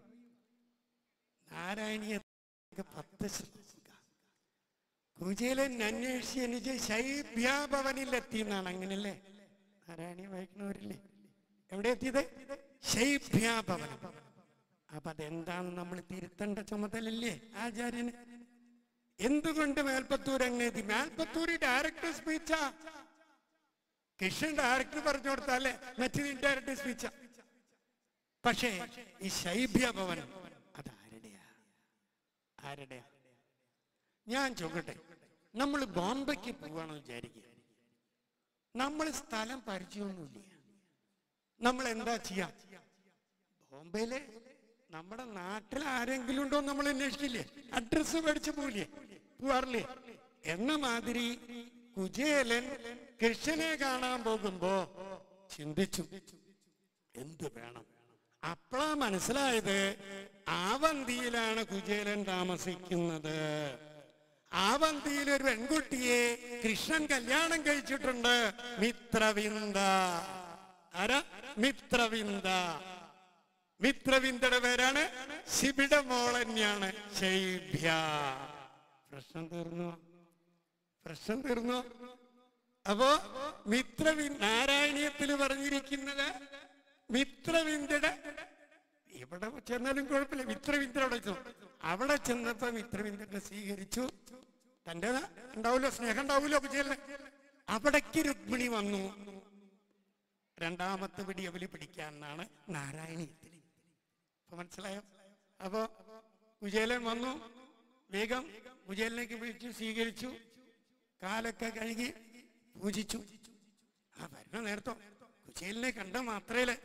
S1: നാരായണീയ പത്ത് ശ്ലോക കുചേലൻ അന്വേഷിച്ച് എനിക്ക് ശൈഭ്യാഭവനിലെത്തി എന്നാണ് അങ്ങനല്ലേ നാരായണീയ വായിക്കണവരില്ലേ എവിടെ എത്തിയത് ശൈഭ്യാഭവനം അപ്പൊ അതെന്താന്ന് നമ്മൾ തിരുത്തേണ്ട ചുമതലല്ലേ ആചാര്യന് എന്തുകൊണ്ട് മേൽപ്പത്തൂർ അങ്ങനെ എത്തി മേൽപ്പത്തൂർ ഡയറക്ടർ സ്പീച്ചാ കൃഷ്ണൻ ഡയറക്ടർ പറഞ്ഞു കൊടുത്താലേ മറ്റു ഡയറക്ടർ സ്പീച്ചാ പക്ഷേ ഈ ശൈഭ്യഭവനം അതാരുടെയാ ആരുടെ ഞാൻ ചോക്കട്ടെ നമ്മൾ ബോംബെക്ക് പോവാണെന്ന് വിചാരിക്കുക നമ്മൾ സ്ഥലം പരിചയമൊന്നുമില്ല നമ്മൾ എന്താ ചെയ്യാ ബോംബെയിലെ നമ്മുടെ നാട്ടിൽ ആരെങ്കിലും ഉണ്ടോ നമ്മൾ അന്വേഷിക്കില്ലേ അഡ്രസ് മേടിച്ച് പോവില്ലേ പോവാറില്ലേ എന്ന മാതിരി കുചേലൻ കൃഷ്ണനെ കാണാൻ പോകുമ്പോ ചിന്തിച്ചു എന്ത് വേണം അപ്പളാ മനസ്സിലായത് ആവന്തിയിലാണ് കുചേലൻ താമസിക്കുന്നത് ആവന്തിയിൽ ഒരു പെൺകുട്ടിയെ കൃഷ്ണൻ കല്യാണം കഴിച്ചിട്ടുണ്ട് മിത്രവിന്ദ ആരാ മിത്രവിന്ദ മിത്രവിന്ദയുടെ പേരാണ് ശിബിയുടെ മോളന്നെയാണ് ശൈഭ്യ പ്രശ്നം തീർന്നു പ്രശ്നം തീർന്നു അപ്പോ മിത്രവി നാരായണീയത്തിൽ പറഞ്ഞിരിക്കുന്നത് മിത്രവിന്ദയുടെ ഇവിടെ ചെന്നാലും കുഴപ്പമില്ല മിത്രവിന്ദ അവിടെ ചെന്നു അവിടെ ചെന്നപ്പോ മിത്രവിന്ദനെ സ്വീകരിച്ചു തന്റെ ഉണ്ടാവില്ലോ സ്നേഹം ഉണ്ടാവില്ലോ കുചേലിന് അവിടേക്ക് രുക്മിണി വന്നു രണ്ടാമത്തെ പിടി അവല് പിടിക്കാന്നാണ് നാരായണീയത്തിൽ അപ്പൊ മനസ്സിലായോ അപ്പോ കുചേലൻ വന്നു വേഗം കുചേലിനേക്ക് വിളിച്ചു സ്വീകരിച്ചു കാലൊക്കെ കഴുകി പൂജിച്ചു ആ വരുന്ന നേരത്തോ കുചേലിനെ കണ്ട മാത്രേല്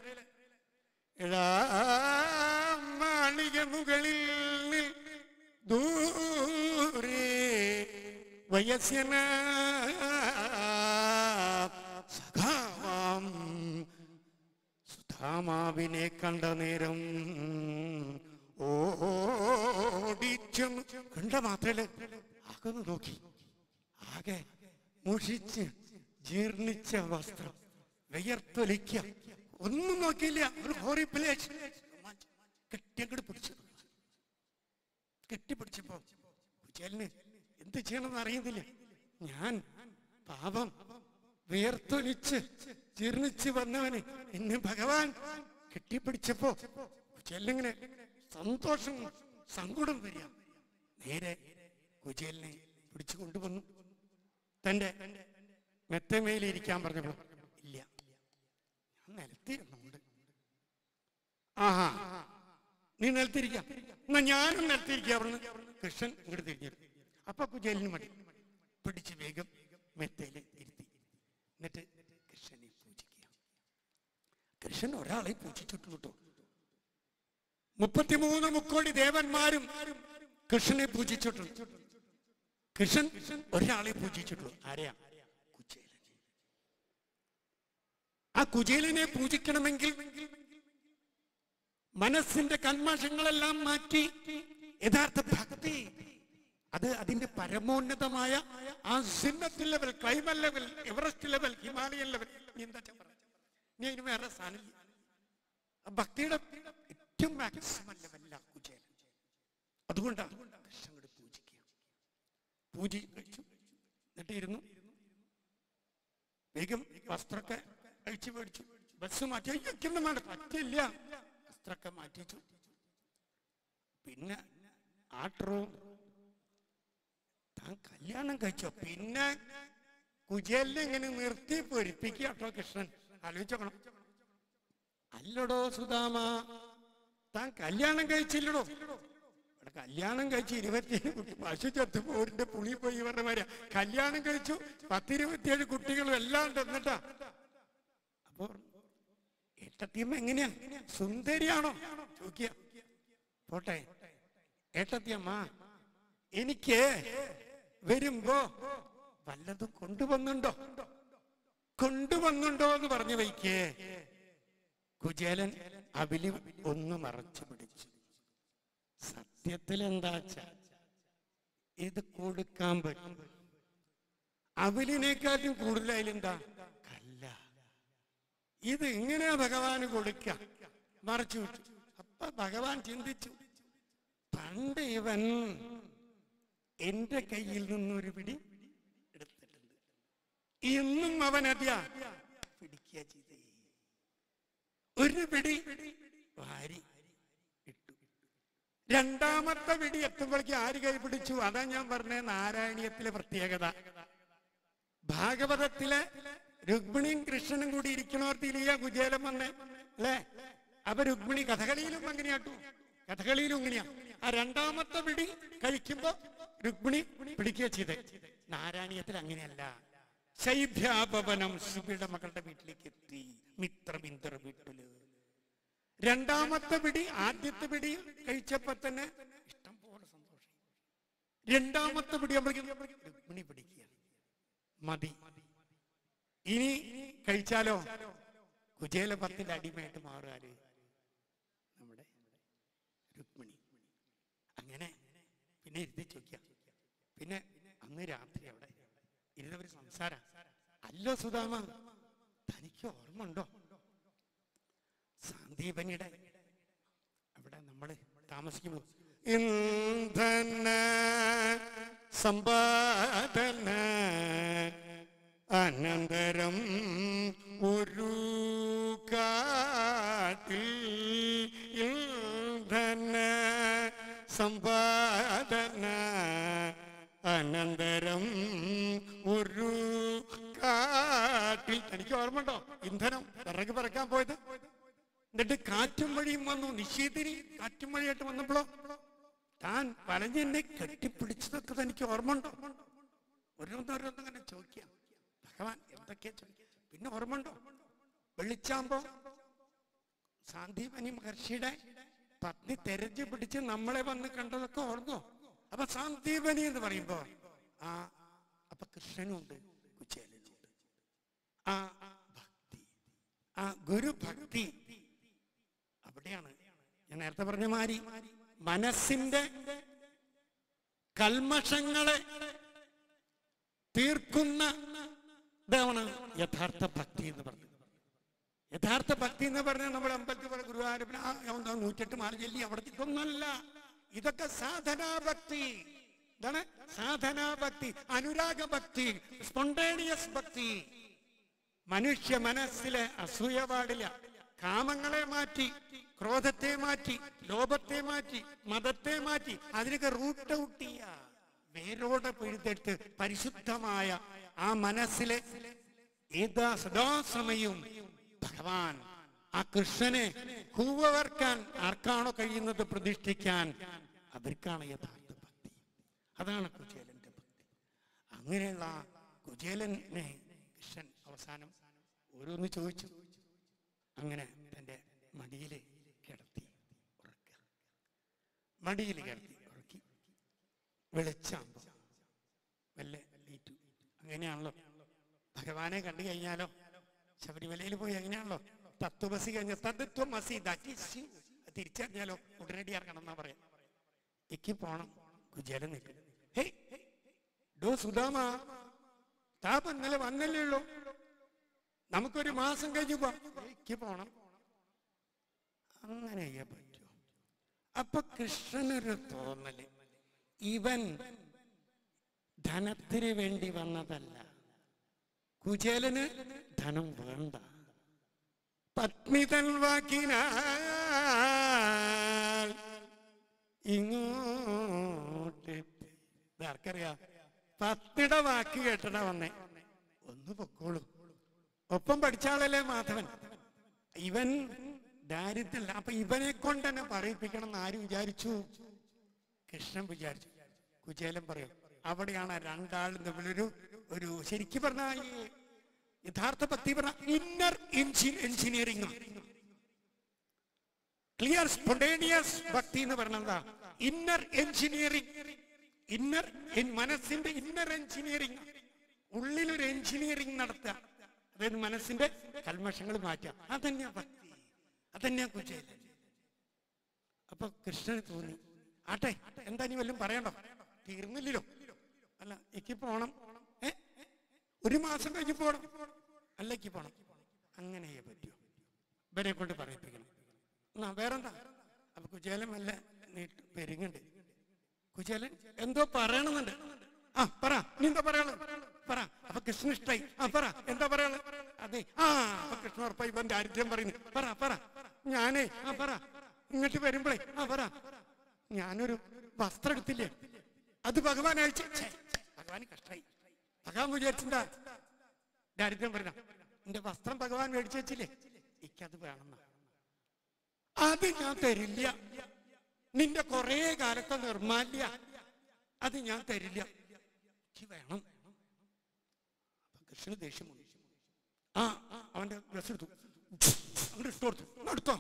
S1: മാളിക മുകളിൽ നിൽ ദൂരെ വയസ്സന സഖാവാം സുധാമാവിനെ കണ്ട നേരം ഓടിച്ചും കണ്ട മാത്രല്ലേ അകന്ന് നോക്കി ആകെ മുഷിച്ച് ജീർണിച്ച വസ്ത്രം വിയർത്തൊലിക്ക ഒന്നും നോക്കിയില്ല ഒരു ഹോറിപ്പിലേഷ് കെട്ടിയങ്ങോട്ട് പിടിച്ചു കെട്ടിപ്പിടിച്ചപ്പോ കുചേലിന് എന്ത് ചെയ്യണമെന്ന് അറിയുന്നില്ല ഞാൻ പാപം വിയർത്തൊലിച്ച് ജീർണിച്ച് വന്നവന് എന്നെ ഭഗവാൻ കെട്ടിപ്പിടിച്ചപ്പോ കുചേലിനിങ്ങനെ സന്തോഷം സങ്കടം വരിക നേരെ കുചേലിനെ പിടിച്ചു കൊണ്ടുവന്നു തന്റെ മെത്തമേലിരിക്കാൻ പറഞ്ഞപ്പോ ഇല്ല ഞാൻ നിലത്തിരുന്നുണ്ട് ആഹാ നീ നിലത്തിരിക്കാം എന്നാ ഞാനും നിലത്തിരിക്കുക അവിടുന്ന് കൃഷ്ണൻ ഇങ്ങോട്ട് തിരിഞ്ഞിരുന്നു അപ്പൊ കുചേലിന് മടി പിടിച്ച് വേഗം മെത്തയിൽ ഇരുത്തി എന്നിട്ട് കൃഷ്ണനെ പൂജിക്കുക കൃഷ്ണൻ ഒരാളെ പൂജിച്ചിട്ടു കേട്ടോ മുപ്പത്തിമൂന്ന് മുക്കോടി ദേവന്മാരും കൃഷ്ണനെ പൂജിച്ചിട്ടുണ്ട് കൃഷ്ണൻ ഒരാളെ പൂജിച്ചിട്ടുള്ളൂ ആരെയാ കുചേലൻ ആ കുചേലനെ പൂജിക്കണമെങ്കിൽ മനസ്സിന്റെ കന്മഷങ്ങളെല്ലാം മാറ്റി യഥാർത്ഥ ഭക്തി അത് അതിന്റെ പരമോന്നതമായ ആ സിന്നത്തിൽ ലെവൽ ക്ലൈമൽ level Everest level Himalayan level നീ എന്താ പറയാ നീ അതിന് വേറെ സ്ഥാനമില്ല ആ ഭക്തിയുടെ ഏറ്റവും മാക്സിമം ലെവലില്ല കുചേലൻ അതുകൊണ്ടാണ് കൃഷ്ണനോട് പൂജിക്കുക പൂജ കഴിച്ചു എന്നിട്ട് ഇരുന്നു വേഗം വസ്ത്രമൊക്കെ അഴിച്ചു മേടിച്ചു ബസ് മാറ്റി അയ്യൊന്നും വേണ്ട പറ്റില്ല വസ്ത്രമൊക്കെ മാറ്റിച്ചു പിന്നെ ആട്ടറും താൻ കല്യാണം കഴിച്ചോ പിന്നെ കുചേലിനെ ഇങ്ങനെ നിർത്തി പൊരിപ്പിക്കുക കേട്ടോ കൃഷ്ണൻ ആലോചിച്ചോക്കണം അല്ലടോ സുധാമ താൻ കല്യാണം കഴിച്ചില്ലടോ ഇവിടെ കല്യാണം കഴിച്ച് ഇരുപത്തിയേഴ് കുട്ടി പശു ചത്തുപോരിന്റെ പുളി പോയി ഇവരുടെ മാതിരി കല്യാണം കഴിച്ചു പത്തിരുപത്തിയേഴ് കുട്ടികളും എല്ലാം ഉണ്ട് എന്നിട്ടാ അപ്പൊ ഏട്ടത്തിയമ്മ എങ്ങനെയാ സുന്ദരിയാണോ ചോദിക്കുക പോട്ടെ ഏട്ടത്തിയമ്മ എനിക്ക് വരുമ്പോ വല്ലതും കൊണ്ടുവന്നുണ്ടോ കൊണ്ടുവന്നുണ്ടോ എന്ന് പറഞ്ഞു വയ്ക്കേ കുചേലൻ അവിലി ഒന്ന് മറച്ചു പിടിച്ചു സത്യത്തിൽ എന്താ ഇത് കൊടുക്കാൻ പറ്റും അവലിനേക്കാട്ടും കൂടുതൽ അതിലെന്താ കല്ല ഇത് എങ്ങനെയാ ഭഗവാന് കൊടുക്ക മറച്ചു വിട്ടു അപ്പൊ ഭഗവാൻ ചിന്തിച്ചു പണ്ട് ഇവൻ എന്റെ കയ്യിൽ നിന്നൊരു പിടി എടുത്തിട്ടുണ്ട് ഇന്നും അവൻ അതെയാ പിടിക്കുക ചെയ്തേ ഒരു പിടി വാരി ഇട്ടു രണ്ടാമത്തെ പിടി എത്തുമ്പോഴേക്ക് ആര് കൈ പിടിച്ചു അതാ ഞാൻ പറഞ്ഞ നാരായണീയത്തിലെ പ്രത്യേകത ഭാഗവതത്തിലെ രുക്മിണിയും കൃഷ്ണനും കൂടി ഇരിക്കണോർത്തിലിയ കുചേലം വന്ന് അല്ലേ അപ്പൊ രുക്മിണി കഥകളിയിലും അങ്ങനെയാട്ടു കഥകളിയിലും ഇങ്ങനെയാ ആ രണ്ടാമത്തെ പിടി കഴിക്കുമ്പോ രുക്മിണി പിടിക്കുക ചെയ്ത് നാരായണീയത്തിൽ അങ്ങനെയല്ല ശൈഭ്യാപവനം സുബിയുടെ മകളുടെ വീട്ടിലേക്ക് എത്തി മിത്രമിന്ദർ വീട്ടില് രണ്ടാമത്തെ പിടി ആദ്യത്തെ പിടി കഴിച്ചപ്പോ തന്നെ ഇഷ്ടം പോലെ സന്തോഷം രണ്ടാമത്തെ പിടി നമ്മളേക്ക് രുക്മിണി പിടിക്കുക മതി ഇനി കഴിച്ചാലോ കുചേല പത്തിന്റെ അടിമയായിട്ട് മാറുകാര് നമ്മുടെ രുക്മിണി അങ്ങനെ പിന്നെ ഇരുത്തി ചോദിക്ക പിന്നെ അന്ന് രാത്രി അവിടെ ഇരുന്നവര് സംസാര അല്ലോ സുധാമ തനിക്ക് ഓർമ്മ ഉണ്ടോ സാന്ദീപനിയുടെ അവിടെ നമ്മള് താമസിക്കുമ്പോൾ ഇന്ധന സമ്പാദന അനന്തരം ഒരു കാട്ടിൽ ഇന്ധന സമ്പാദന അനന്തരം ഒരു കാട്ടിൽ തനിക്ക് ഓർമ്മ ഉണ്ടോ ഇന്ധനം വിറക് പറക്കാൻ പോയത് എന്നിട്ട് കാറ്റും വഴിയും വന്നു നിശ്ചയത്തിന് കാറ്റും വഴിയായിട്ട് വന്നപ്പോഴോ താൻ വലഞ്ഞെന്നെ കെട്ടിപ്പിടിച്ചതൊക്കെ തനിക്ക് ഓർമ്മ ഉണ്ടോ ഓരോന്നോരോന്നും അങ്ങനെ ചോദിക്കാം ഭഗവാൻ എന്തൊക്കെയാ ചോദിക്കുക പിന്നെ ഓർമ്മ ഉണ്ടോ വെളിച്ചാമ്പോ സാന്ദീപനി മഹർഷിയുടെ പത്നി തെരഞ്ഞു പിടിച്ച് നമ്മളെ വന്ന് കണ്ടതൊക്കെ ഓർമ്മോ അപ്പൊ സാന്ദീപനി എന്ന് പറയുമ്പോ ആ അപ്പൊ കൃഷ്ണനുണ്ട് കുചേലനുണ്ട് ആ ഭക്തി ആ ഗുരുഭക്തി അവിടെയാണ് ഞാൻ നേരത്തെ പറഞ്ഞ മാതിരി മനസ്സിന്റെ കൽമഷങ്ങളെ തീർക്കുന്ന ഇതാണ് യഥാർത്ഥ ഭക്തി എന്ന് പറഞ്ഞത് യഥാർത്ഥ ഭക്തി എന്ന് പറഞ്ഞാൽ നമ്മുടെ അമ്പലത്തിൽ പറഞ്ഞ ഗുരുവായൂരപ്പന ആ എന്താ നൂറ്റെട്ട് മാല ചൊല്ലി അവിടെ ഇതൊന്നല്ല ഇതൊക്കെ സാധനാഭക്തി ഇതാണ് സാധനാഭക്തി അനുരാഗ ഭക്തി സ്പോണ്ടേനിയസ് ഭക്തി മനുഷ്യ മനസ്സിലെ അസൂയ പാടില്ല കാമങ്ങളെ മാറ്റി ക്രോധത്തെ മാറ്റി ലോഭത്തെ മാറ്റി മതത്തെ മാറ്റി അതിനൊക്കെ റൂട്ട് ഔട്ട് ചെയ്യ വേരോടെ പിഴുതെടുത്ത് പരിശുദ്ധമായ ആ മനസ്സിലെ ഏതാ സദാസമയവും ഭഗവാൻ ആ കൃഷ്ണനെ ഹൂവർക്കാൻ ആർക്കാണോ കഴിയുന്നത് പ്രതിഷ്ഠിക്കാൻ അവർക്കാണ് യഥാർത്ഥ ഭക്തി അതാണ് കുചേലന്റെ ഭക്തി അങ്ങനെയുള്ള ആ കുചേലനെ കൃഷ്ണൻ അവസാനം ഓരോന്ന് ചോദിച്ചു അങ്ങനെ തന്റെ മടിയിൽ കിടത്തി ഉറക്കുക മടിയിൽ കിടത്തി ഉറക്കി വെളിച്ചാകുമ്പോ വല്ല ലീറ്റു അങ്ങനെയാണല്ലോ ഭഗവാനെ കണ്ടു കഴിഞ്ഞാലോ ശബരിമലയിൽ പോയി അങ്ങനെയാണല്ലോ തത്വമസി കഴിഞ്ഞ തത്വമസി ദാറ്റ് ഈസ് യു തിരിച്ചറിഞ്ഞാലോ ഉടനടി ഇറങ്ങണം എന്നാ പറയാം എനിക്ക് പോണം കുചേലൻ നിൽക്കും ഹേ ഡോ സുധാമ താപ ഇന്നലെ വന്നല്ലേ ഉള്ളൂ നമുക്കൊരു മാസം കഴിഞ്ഞു പോവാം എനിക്ക് പോണം അങ്ങനെ ചെയ്യാൻ പറ്റുമോ അപ്പൊ കൃഷ്ണനൊരു തോന്നല് ഇവൻ ധനത്തിന് വേണ്ടി വന്നതല്ല കുചേലന് ധനം വേണ്ട പത്മിതൻ വാക്കിനാൽ ഇങ്ങോട്ട് ആർക്കറിയാം പത്തിട വാക്ക് കേട്ടട വന്നേ ഒന്ന് പൊക്കോളൂ ഒപ്പം പഠിച്ചാളല്ലേ മാധവൻ ഇവൻ ദാരിദ്ര്യല്ല അപ്പൊ ഇവനെ കൊണ്ട് തന്നെ പറയിപ്പിക്കണം എന്ന് ആര് വിചാരിച്ചു കൃഷ്ണൻ വിചാരിച്ചു കുചേലൻ പറയും അവിടെയാണ് രണ്ടാളും തമ്മിലൊരു ഒരു ശരിക്കും പറഞ്ഞ ഈ യഥാർത്ഥ ഭക്തി പറഞ്ഞ ഇന്നർ എഞ്ചിനീയറിംഗ് ക്ലിയർ സ്പോണ്ടേനിയസ് ഭക്തി എന്ന് പറഞ്ഞ എന്താ ഇന്നർ എഞ്ചിനീയറിംഗ് ഇന്നർ മനസ്സിന്റെ ഇന്നർ എഞ്ചിനീയറിംഗ് ഉള്ളിലൊരു എഞ്ചിനീയറിംഗ് നടത്തുക അതായത് മനസ്സിന്റെ കൽമഷങ്ങൾ മാറ്റുക അതന്നെയാ ഭക്തി അതന്നെയാ കുചേലൻ അപ്പൊ കൃഷ്ണന് തോന്നി ആട്ടെ എന്താ നീ വല്ലതും പറയണ്ടോ തീർന്നില്ലല്ലോ അല്ല എനിക്ക് പോണം ഏ ഒരു മാസം കഴിഞ്ഞ് പോണം അല്ല എനിക്ക് പോണം അങ്ങനെ പറ്റൂ ഇവരെ കൊണ്ട് പറയിപ്പിക്കണം എന്നാ വേറെന്താ അപ്പൊ കുചേലൻ വല്ല നീട്ട് പെരുങ്ങുണ്ട് കുചേലൻ എന്തോ പറയണമെന്നുണ്ട് ആ പറ നീ എന്താ പറയാള് പറ അപ്പൊ കൃഷ്ണ ഇഷ്ടായി ആ പറ എന്താ പറയാള് അതെ ആ അപ്പൊ കൃഷ്ണ ഉറപ്പായി ഇവൻ ദാരിദ്ര്യം പറയുന്നു പറ പറ ഞാനേ ആ പറ ഇങ്ങോട്ട് വരുമ്പോഴേ ആ പറ ഞാനൊരു വസ്ത്രം എടുത്തില്ലേ അത് ഭഗവാൻ അയച്ചു ഛേ, ഭഗവാൻ കഷ്ടായി ഭഗവാൻ വിചാരിച്ചിണ്ടാ ദാരിദ്ര്യം പറഞ്ഞ എന്റെ വസ്ത്രം ഭഗവാൻ മേടിച്ചു വെച്ചില്ലേ എനിക്കത് വേണമെന്ന അത് ഞാൻ തരില്ല നിന്റെ കുറെ കാലത്തെ നിർമാല്യ അത് ഞാൻ തരില്ല എനിക്ക് വേണം അപ്പൊ കൃഷ്ണന് ദേഷ്യം വന്നു ആ ആ, അവന്റെ ഡ്രസ് എടുത്തു അങ്ങോട്ട് ഇഷ്ടു കൊടുത്തു "എന്നാ എടുത്തോ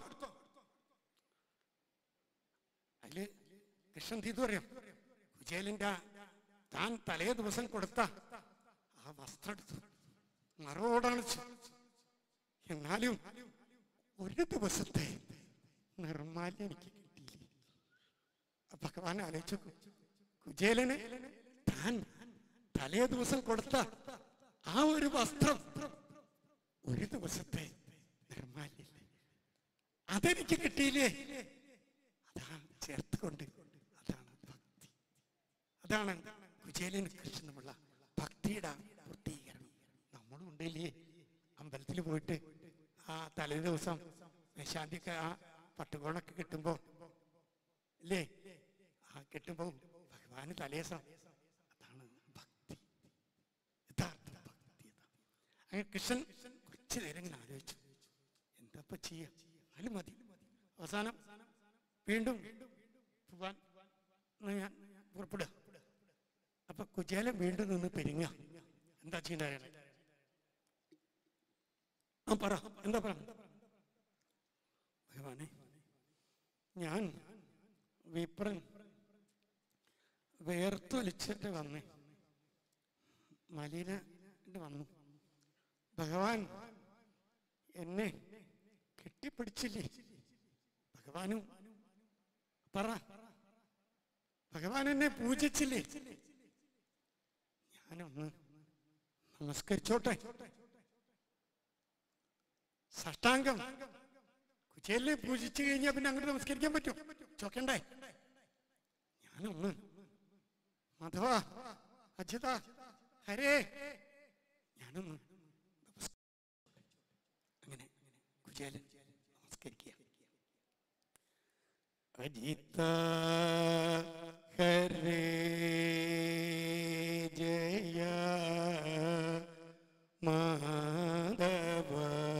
S1: അതില് കൃഷ്ണൻ ചെയ്തു പറയാം കുചേലിന്റെ താൻ തലേ ദിവസം കൊടുത്ത ആ വസ്ത്രം എടുത്തു മറവോടാണ് എന്നാലും ഒരു ദിവസത്തെ നിർമാല്യം എനിക്ക് കിട്ടിയില്ല അപ്പൊ ഭഗവാൻ ആലോചിച്ചു കുചേലന് താൻ തലേ ദിവസം കൊടുത്ത ആ ഒരു വസ്ത്രം ഒരു ദിവസത്തെ നിർമാല്യല്ലേ അതെനിക്ക് കിട്ടിയില്ലേ അതാണ് ചേർത്തുകൊണ്ട് അതാണ് ഭക്തി അതാണ് കുചേലന് കൃഷ്ണനുള്ള ഭക്തിയുടെ പൂർത്തീകരണം നമ്മളും ഉണ്ടല്ലേ അമ്പലത്തിൽ പോയിട്ട് ആ തലേ ദിവസം മേശാന്തിക്ക് ആ പട്ടുകോണൊക്കെ കിട്ടുമ്പോ അല്ലേ ആ കിട്ടുമ്പോ ഭഗവാന് തലേസം അതാണ് ഭക്തി യഥാർത്ഥ ഭക്തി അതാണ് അങ്ങനെ കൃഷ്ണൻ കുറച്ചു നേരം ഇങ്ങനെ ആലോചിച്ചു എന്താ ചെയ്യ എന്നാലും മതി അവസാനം വീണ്ടും പോവാൻ എന്നാ ഞാൻ പുറപ്പെടുക അപ്പൊ കുചേലൻ വീണ്ടും നിന്ന് പെരുങ്ങ എന്താ ചെയ്യണ്ടായ ആ പറ എന്താ പറ ഭഗവാനെ ഞാൻ വിപ്രൻ വേർത്തൊലിച്ചിട്ട് വന്ന് മലിന വന്നു ഭഗവാൻ എന്നെ കെട്ടിപ്പിടിച്ചില്ലേ ഭഗവാനും പറ ഭഗവാൻ എന്നെ പൂജിച്ചില്ലേ ഞാനൊന്ന് നമസ്കരിച്ചോട്ടെ സഷ്ടാംഗം കുചേലിനെ പൂജിച്ചു കഴിഞ്ഞാൽ പിന്നെ അങ്ങോട്ട് നമസ്കരിക്കാൻ പറ്റും ചോക്കണ്ടേ ഞാനൊന്ന് മാധവ അജിത ഹരേ ഞാനൊന്ന് നമസ്ക- അങ്ങനെ കുചേലൻ നമസ്കരിക്കുക അജിത ഹരേ ജയ മാധവ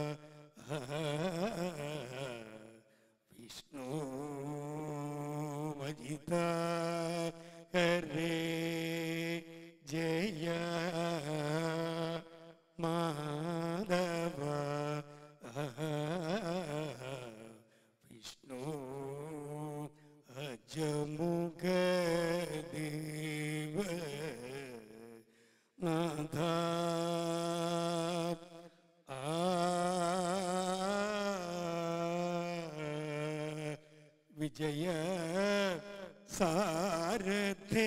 S1: വിഷ്ണു അജിത ഹരേ ജയ മാധവ വിഷ്ണു അജമുഖ ദേവ നാഥ ആ വിജയ സാരഥേ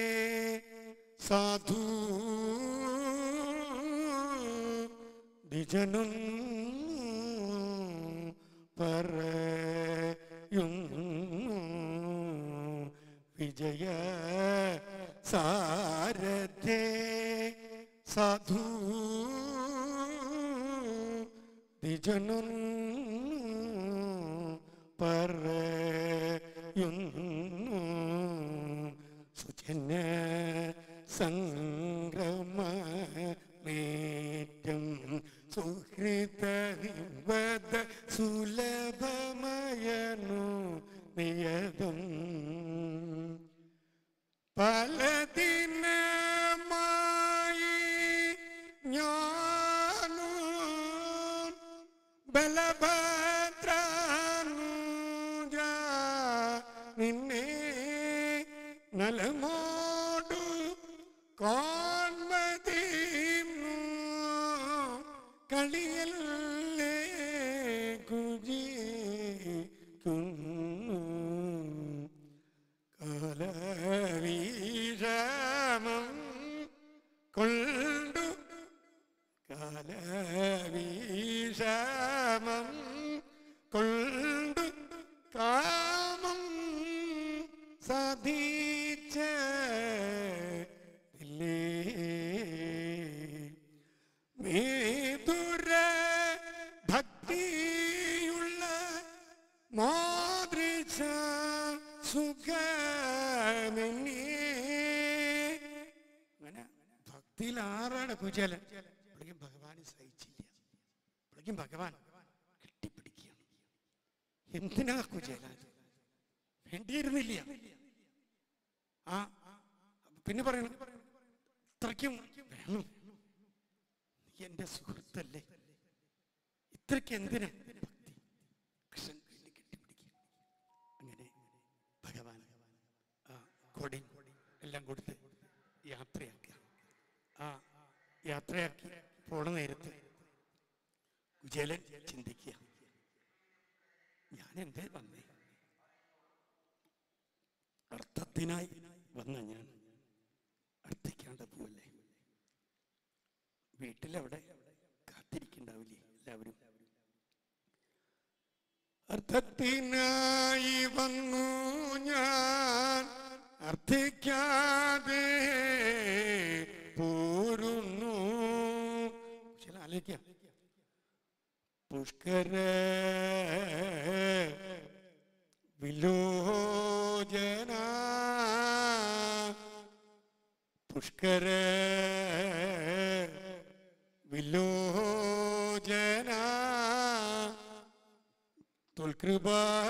S1: സാധു ദ്വിജനും പറയുന്നു വിജയ സാരഥേ സാധു ദ്വിജനും പറയുന്നു സുജന സംഗ്രമേറ്റം സുഹൃത വദ സുലഭമയനു നിയതം പലദിനമായി ഞാനും ബലഭദ്രനുജ നിന്നെ നലമോടു കോൺമതിന്നു കളിയല്ലേ കുജിക്കുന്നു കാലവീഷമം കൊണ്ടു കാലവീഷമം കൊണ്ടു കാമം സാധിച്ച മേതുര ഭക്തിയുള്ള മാതൃശ സുഖമെന്നേ അങ്ങനെ ഭക്തിയിൽ ആറാണ് കുചേലൻ അപ്പോഴേക്കും ഭഗവാൻ സഹിച്ചില്ല അപ്പോഴേക്കും ഭഗവാൻ കെട്ടിപ്പിടിക്കുകയാണ് എന്തിനാ കുചേല വേണ്ടിയിരുന്നില്ല ആ പിന്നെ പറയണം ഇത്രയ്ക്കും വേണം നീ എന്റെ സുഹൃത്തല്ലേ ഇത്രയ്ക്ക് എന്തിനാ ഭക്തി കൃഷ്ണൻ കയ്യിൽ കെട്ടിപ്പിടിക്കും അങ്ങനെ ഭഗവാൻ ആ കൊടി എല്ലാം കൊടുത്ത് യാത്രയാക്കുക ആ യാത്രയാക്കി പോണ നേരത്ത് കുചേലൻ ചിന്തിക്കുക ഞാൻ എന്തേ വന്നേ അർത്ഥത്തിനായി വന്ന ഞാൻ അർത്ഥിക്കാണ്ട് പോവല്ലേ വീട്ടിലവിടെ കാത്തിരിക്കണ്ടാവില്ലേ എല്ലാവരും അർത്ഥത്തിനായി വന്നു ഞാൻ അർത്ഥിക്കാതെ പോരുന്നു ചില ആലോചിക്കാം പുഷ്കര വിലോചന പുഷ്കര വിലോചന തുൽകൃപ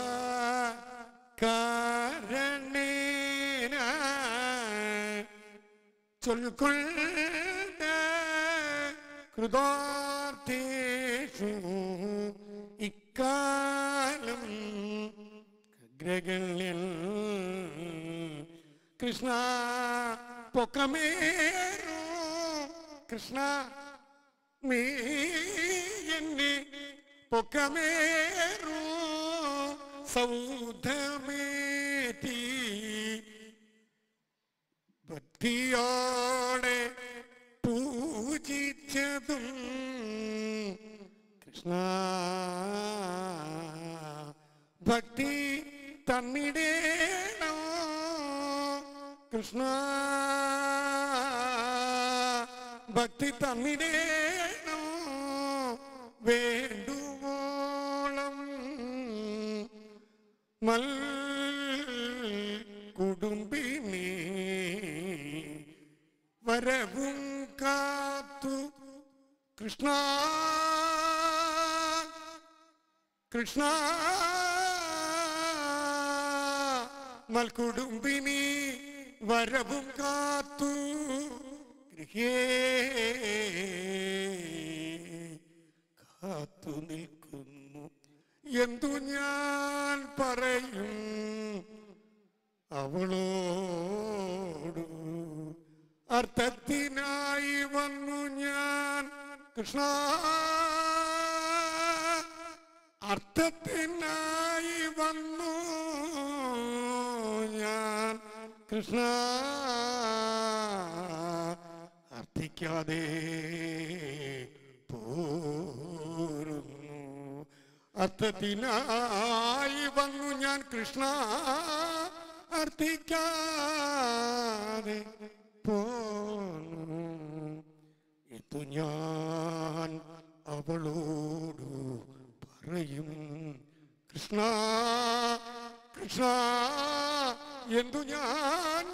S1: കാരണേന ചൊൽക്കൊണ്ട കൃതാർത്ഥേഷു ഇക്കാലം അഗ്രഗണ്യൻ കൃഷ്ണ പൊക്കമേറൂ കൃഷ്ണ നീ എന്നെ പൊക്കമേറൂ സൗധമേറ്റി ഭക്തിയോടെ പൂജിച്ചതും കൃഷ്ണ ഭക്തി തന്നിടേണോ കൃഷ്ണ ഭക്തി തന്നിടേണോ വേണ്ടുവോളം മൽ കുടുംബിനി വരവും കാത്തു കൃഷ്ണ കൃഷ്ണ മൽക്കുടുംബിനി വരവും കാത്തു ഗൃഹേ കാത്തു നിൽക്കുന്നു എന്തു ഞാൻ പറയും അവളോടു അർത്ഥത്തിനായി വന്നു ഞാൻ കൃഷ്ണ അർത്ഥത്തിനായി വന്നു ഞാൻ കൃഷ്ണ അർത്ഥിക്കാതെ പോരുന്നു അർത്ഥത്തിനായി വന്നു ഞാൻ കൃഷ്ണ അർത്ഥിക്കാതെ പോന്നു എത്തു ഞാൻ അവളോടു പറയും കൃഷ്ണ കൃഷ്ണ എന്തു ഞാൻ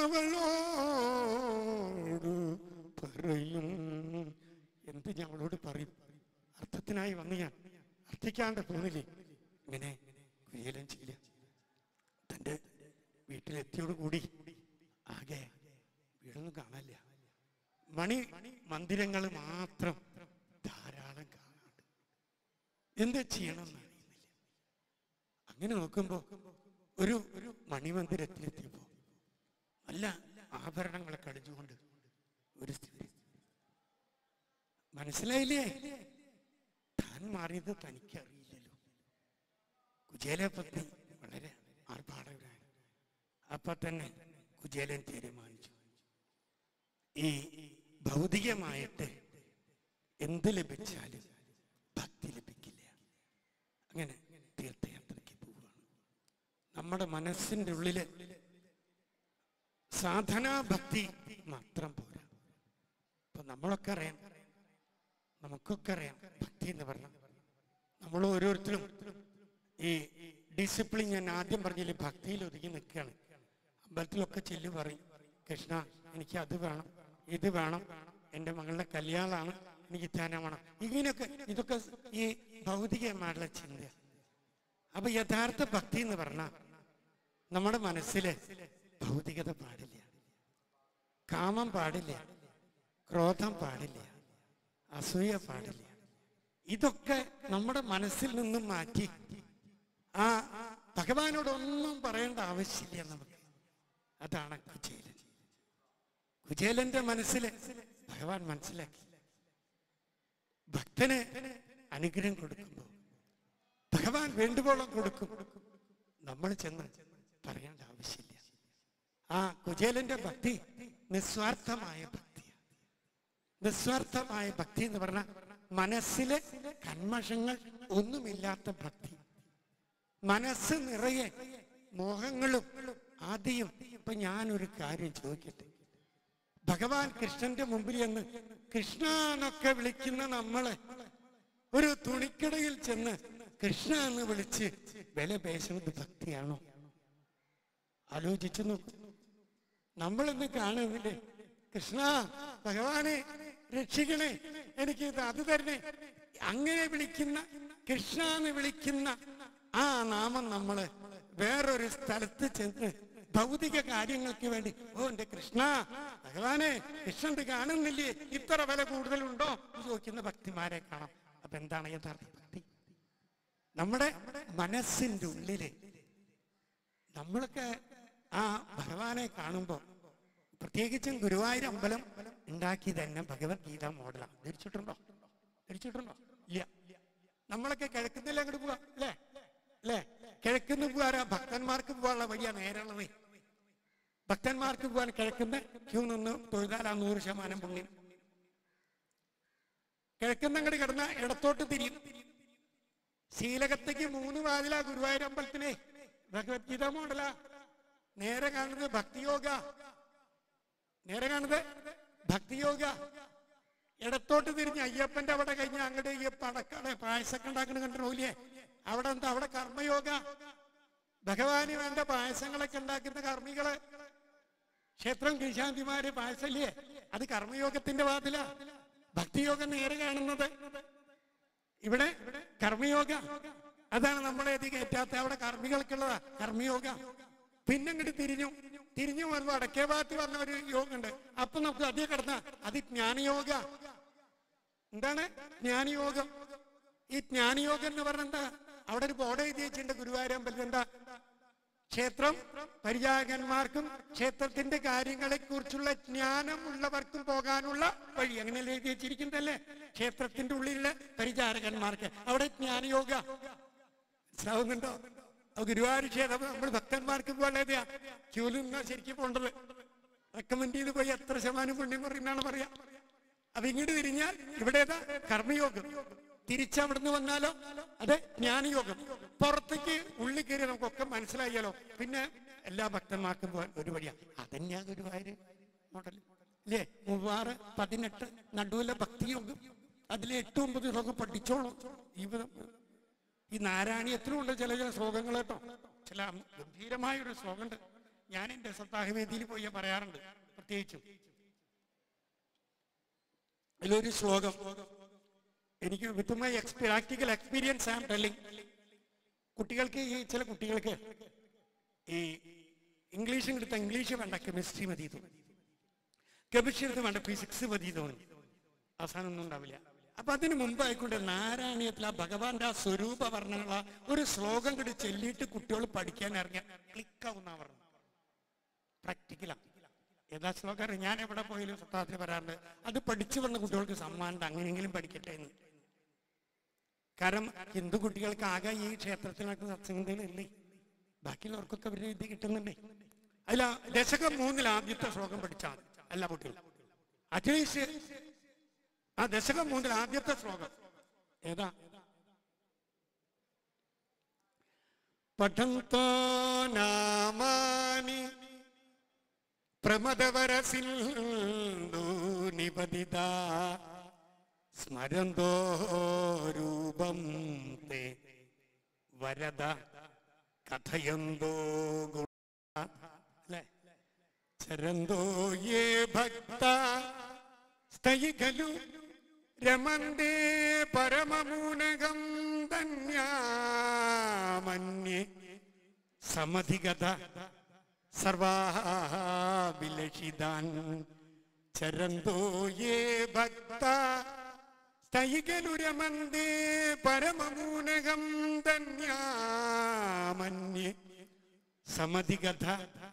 S1: അവളോട് പറയും എന്ത് ഞാൻ അവളോട് പറയും അർത്ഥത്തിനായി വന്നു ഞാൻ അർത്ഥിക്കാണ്ട് പോന്നില്ലേ ഇങ്ങനെ കുരിയലം ചെയ്യില്ല തൻ്റെ വീട്ടിലെത്തിയോട് കൂടി ആകെ വീടൊന്നും കാണാനില്ല മണി മന്ദിരങ്ങൾ മാത്രം ധാരാളം കാണാണ്ട് എന്താ ചെയ്യണം എന്ന് അറിയുന്നില്ല അങ്ങനെ നോക്കുമ്പോ ഒരു ഒരു മണിമന്ദിരത്തിലെത്തിയപ്പോ നല്ല ആഭരണങ്ങളൊക്കെ അടിഞ്ഞുകൊണ്ട് ഒരു സ്ത്രീ മനസ്സിലായില്ലേ താൻ മാറിയത് തനിക്ക് അറിയില്ലല്ലോ കുചേല പത്നി വളരെ ആർഭാടകരാണ് അപ്പൊ തന്നെ കുചേലൻ തീരുമാനിച്ചു ഈ ഭൗതികമായിട്ട് എന്ത് ലഭിച്ചാലും ഭക്തി ലഭിക്കില്ല അങ്ങനെ തീർത്ഥയാത്രയ്ക്ക് പോവുകയാണ് നമ്മുടെ മനസ്സിന്റെ ഉള്ളില് സാധനാ ഭക്തി മാത്രം പോരാ ഇപ്പൊ നമ്മളൊക്കെ അറിയാം നമുക്കൊക്കെ അറിയാം ഭക്തി എന്ന് പറഞ്ഞാൽ നമ്മൾ ഓരോരുത്തരും ഈ ഡിസിപ്ലിൻ ഞാൻ ആദ്യം പറഞ്ഞില്ലേ ഭക്തിയിൽ ഒതുങ്ങി നിൽക്കുകയാണ് അമ്പലത്തിലൊക്കെ ചെല്ലു പറയും കൃഷ്ണ എനിക്ക് അത് വേണം ഇത് വേണം എൻ്റെ മകളുടെ കല്യാണമാണ് എനിക്ക് ധ്യാനം വേണം ഇങ്ങനെയൊക്കെ ഇതൊക്കെ ഈ ഭൗതികമായിട്ടുള്ള ചിന്ത അപ്പൊ യഥാർത്ഥ ഭക്തി എന്ന് പറഞ്ഞാൽ നമ്മുടെ മനസ്സില് ഭൗതികത പാടില്ല കാമം പാടില്ല ക്രോധം പാടില്ല അസൂയ പാടില്ല ഇതൊക്കെ നമ്മുടെ മനസ്സിൽ നിന്നും മാറ്റി ആ ഭഗവാനോടൊന്നും പറയേണ്ട ആവശ്യമില്ല നമുക്ക് അതാണ് കുചേലൻ കുചേലന്റെ മനസ്സിൽ ഭഗവാൻ മനസ്സിലാക്കി ഭക്തന് അനുഗ്രഹം കൊടുക്കുമ്പോൾ ഭഗവാൻ വേണ്ടുവോളം കൊടുക്കും നമ്മൾ ചെന്ന് പറയേണ്ട ആവശ്യമില്ല ആ കുചേലന്റെ ഭക്തി നിസ്വാർത്ഥമായ ഭക്തിയാണ് നിസ്വാർത്ഥമായ ഭക്തി എന്ന് പറഞ്ഞാൽ മനസ്സിലെ കന്മഷങ്ങൾ ഒന്നുമില്ലാത്ത ഭക്തി മനസ്സ് നിറയെ മോഹങ്ങളും ആദ്യം ഇപ്പൊ ഞാനൊരു കാര്യം ചോദിക്കട്ടെ ഭഗവാൻ കൃഷ്ണന്റെ മുമ്പിൽ എന്ന് കൃഷ്ണ എന്നൊക്കെ വിളിക്കുന്ന നമ്മളെ ഒരു തുണിക്കടയിൽ ചെന്ന് കൃഷ്ണ എന്ന് വിളിച്ച് വില പേശുന്നത് ഭക്തിയാണോ ആലോചിച്ചു നോക്കൂ നമ്മളിന്ന് കാണുന്നില്ലേ കൃഷ്ണ ഭഗവാനെ രക്ഷിക്കണേ എനിക്ക് ഇത് അത് തരണേ അങ്ങനെ വിളിക്കുന്ന കൃഷ്ണ എന്ന് വിളിക്കുന്ന ആ നാമം നമ്മള് വേറൊരു സ്ഥലത്ത് ചെന്ന് ഭൗതിക കാര്യങ്ങൾക്ക് വേണ്ടി ഓ എന്റെ കൃഷ്ണ ഭഗവാനെ കൃഷ്ണൻ ഇത് കാണുന്നില്ലേ ഇത്ര വില കൂടുതലുണ്ടോ എന്ന് ചോദിക്കുന്ന ഭക്തിമാരെ കാണാം അപ്പൊ എന്താണ് യഥാർത്ഥ ഭക്തി നമ്മുടെ മനസ്സിന്റെ ഉള്ളില് നമ്മളൊക്കെ ആ ഭഗവാനെ കാണുമ്പോൾ പ്രത്യേകിച്ചും ഗുരുവായൂർ അമ്പലം ഉണ്ടാക്കി തന്നെ ഭഗവത്ഗീത മോഡലാണ് ധരിച്ചിട്ടുണ്ടോ ധരിച്ചിട്ടുണ്ടോ ഇല്ല നമ്മളൊക്കെ കിഴക്കുന്നില്ല അങ്ങോട്ട് പോവാ അല്ലേ അല്ലേ കിഴക്കുന്ന് പോകാറാ ഭക്തന്മാർക്ക് പോകാനുള്ള വഴിയാ നേരെയുള്ളത് ഭക്തന്മാർക്ക് പോകാൻ കിഴക്കുന്ന ക്യൂ നിന്ന് തൊഴുതാൽ ആ നൂറ് ശതമാനം പുണ്യം കിഴക്കുന്ന അങ്ങോട്ട് കിടന്ന ഇടത്തോട്ട് തിരിയും ശീലകത്തേക്ക് മൂന്ന് വാതിലാ ഗുരുവായൂർ അമ്പലത്തിനെ ഭഗവത്ഗീത മോഡലാ നേരെ കാണുന്നത് ഭക്തിയോഗ നേരെ കാണുന്നത് ഭക്തിയോഗ ഇടത്തോട്ട് തിരിഞ്ഞ് അയ്യപ്പന്റെ അവിടെ കഴിഞ്ഞ അങ്ങോട്ട് ഈ പടക്കട പായസൊക്കെ ഉണ്ടാക്കണ കണ്ടില്ലേ അവിടെ എന്താ അവിടെ കർമ്മയോഗ ഭഗവാന് വേണ്ട പായസങ്ങളൊക്കെ ഉണ്ടാക്കുന്ന കർമ്മികള് ക്ഷേത്രം കീശാന്തിമാര് പായസല്ലേ അത് കർമ്മയോഗത്തിന്റെ വാതില ഭക്തിയോഗം നേരെ കാണുന്നത് ഇവിടെ കർമ്മയോഗ അതാണ് നമ്മളെ ഇത് കയറ്റാത്ത അവിടെ കർമ്മികൾക്കുള്ളതാ കർമ്മയോഗ പിന്നെ ഇങ്ങോട്ട് തിരിഞ്ഞു തിരിഞ്ഞു വരുമ്പോ അടക്കേ ഭാഗത്ത് വന്ന ഒരു യോഗം ഉണ്ട് അപ്പൊ നമുക്ക് അതേ കിടന്ന അത് ജ്ഞാനയോഗ എന്താണ് ജ്ഞാനയോഗം ഈ ജ്ഞാനയോഗം എന്ന് പറഞ്ഞ എന്താ അവിടെ ഒരു ബോർഡ് എഴുതി വെച്ചിട്ടുണ്ട് ഗുരുവായൂരമ്പലത്തിൽ എന്താ ക്ഷേത്രം പരിചാരകന്മാർക്കും ക്ഷേത്രത്തിന്റെ കാര്യങ്ങളെ കുറിച്ചുള്ള ജ്ഞാനമുള്ളവർക്കും പോകാനുള്ള വഴി അങ്ങനെയല്ലേ എഴുതി വെച്ചിരിക്കുന്നതല്ലേ ക്ഷേത്രത്തിന്റെ ഉള്ളിലുള്ള പരിചാരകന്മാർക്ക് അവിടെ ജ്ഞാനയോഗ മനസ്സിലാവുന്നുണ്ടോ അത് ഗുരുവായൂർ ക്ഷേത്രം നമ്മൾ ഭക്തന്മാർക്ക് പോകാതെ ക്യൂല് നിന്നാ ശരിക്കും പോണ്ടത് റെക്കമെൻഡ് ചെയ്ത് പോയി എത്ര ശതമാനം പുണ്യം പറയുന്നതാണ് പറയാ അപ്പൊ ഇങ്ങോട്ട് തിരിഞ്ഞാൽ ഇവിടെ ഏതാ കർമ്മയോഗം തിരിച്ചവിടുന്ന് വന്നാലോ അതെ ജ്ഞാനയോഗം പുറത്തേക്ക് ഉള്ളിൽ കയറി നമുക്കൊക്കെ മനസ്സിലായാലോ പിന്നെ എല്ലാ ഭക്തന്മാർക്കും പോകാൻ ഒരു വഴിയാ അതന്നെയാ ഗുരുവായൂര് മോഡൽ അല്ലേ മൂവാറ് പതിനെട്ട് നടുവിലെ ഭക്തിയോഗം അതിലെ എട്ട് ഒമ്പത് ശ്ലോകം പഠിച്ചോളൂ ജീവിതം ഈ നാരായണീയത്തിലും ഉണ്ട് ചില ചില ശ്ലോകങ്ങൾ കേട്ടോ ചില ഗംഭീരമായ ഒരു ശ്ലോകമുണ്ട് ഞാൻ എൻ്റെ സപ്താഹവേദിയിൽ പോയി പറയാറുണ്ട് പ്രത്യേകിച്ചും ഇതിലൊരു ശ്ലോകം എനിക്ക് with my practical experience am telling കുട്ടികൾക്ക് ഈ ചില കുട്ടികൾക്ക് ഈ ഇംഗ്ലീഷും എടുത്ത ഇംഗ്ലീഷ് വേണ്ട കെമിസ്ട്രി മതി തോന്നി കെമിസ്ട്രി എടുത്ത് വേണ്ട ഫിസിക്സ് മതി തോന്നി അവസാനം ഒന്നും ഉണ്ടാവില്ല അപ്പൊ അതിന് മുമ്പായിക്കൊണ്ട് നാരായണീയത്തിൽ ആ ഭഗവാന്റെ ആ സ്വരൂപ വർണ്ണനുള്ള ഒരു ശ്ലോകം കൂടി ചൊല്ലിയിട്ട് കുട്ടികൾ പഠിക്കാൻ ഇറങ്ങിയ ക്ലിക്കാവുന്ന പറഞ്ഞു പ്രാക്ടിക്കലാണ് ഏതാ ശ്ലോകം ഞാൻ എവിടെ പോയാലും സത്താത്തിൽ വരാറുണ്ട് അത് പഠിച്ചു വന്ന കുട്ടികൾക്ക് സമ്മാനം അങ്ങനെയെങ്കിലും പഠിക്കട്ടെ എന്ന് കാരണം ഹിന്ദു കുട്ടികൾക്ക് ആകെ ഈ ക്ഷേത്രത്തിനൊക്കെ സത്സംഗതകളില്ലേ ബാക്കിയുള്ളവർക്കൊക്കെ ഒരു ഇത് കിട്ടുന്നുണ്ടേ അല്ല ദശകം മൂന്നിൽ ആദ്യത്തെ ശ്ലോകം പഠിച്ചാൽ മതി എല്ലാ കുട്ടികളും അറ്റ്ലീസ്റ്റ് ആ ദശകം മൂന്നിൽ ആദ്യത്തെ ശ്ലോകം ഏതാ പഠന്തോ നാമാനി പ്രമദവരസിന്ധു നിപതിത സ്മരന്തോ രൂപം തേ വരദ കഥയന്തോ ഗുണ അല്ലേ ചരന്തോ യേ ഭക്ത സ്ഥയി ഖലു രമന്തേ പരമമൂനകം ധന്യാമന്യേ സമധിഗത സർവാഭിലഷിതാൻ ചരന്തോ യേ ഭക്ത സ്ഥൈകലുരമന്ദേ പരമമൂനകം ധന്യാമന്യേ സമധിഗത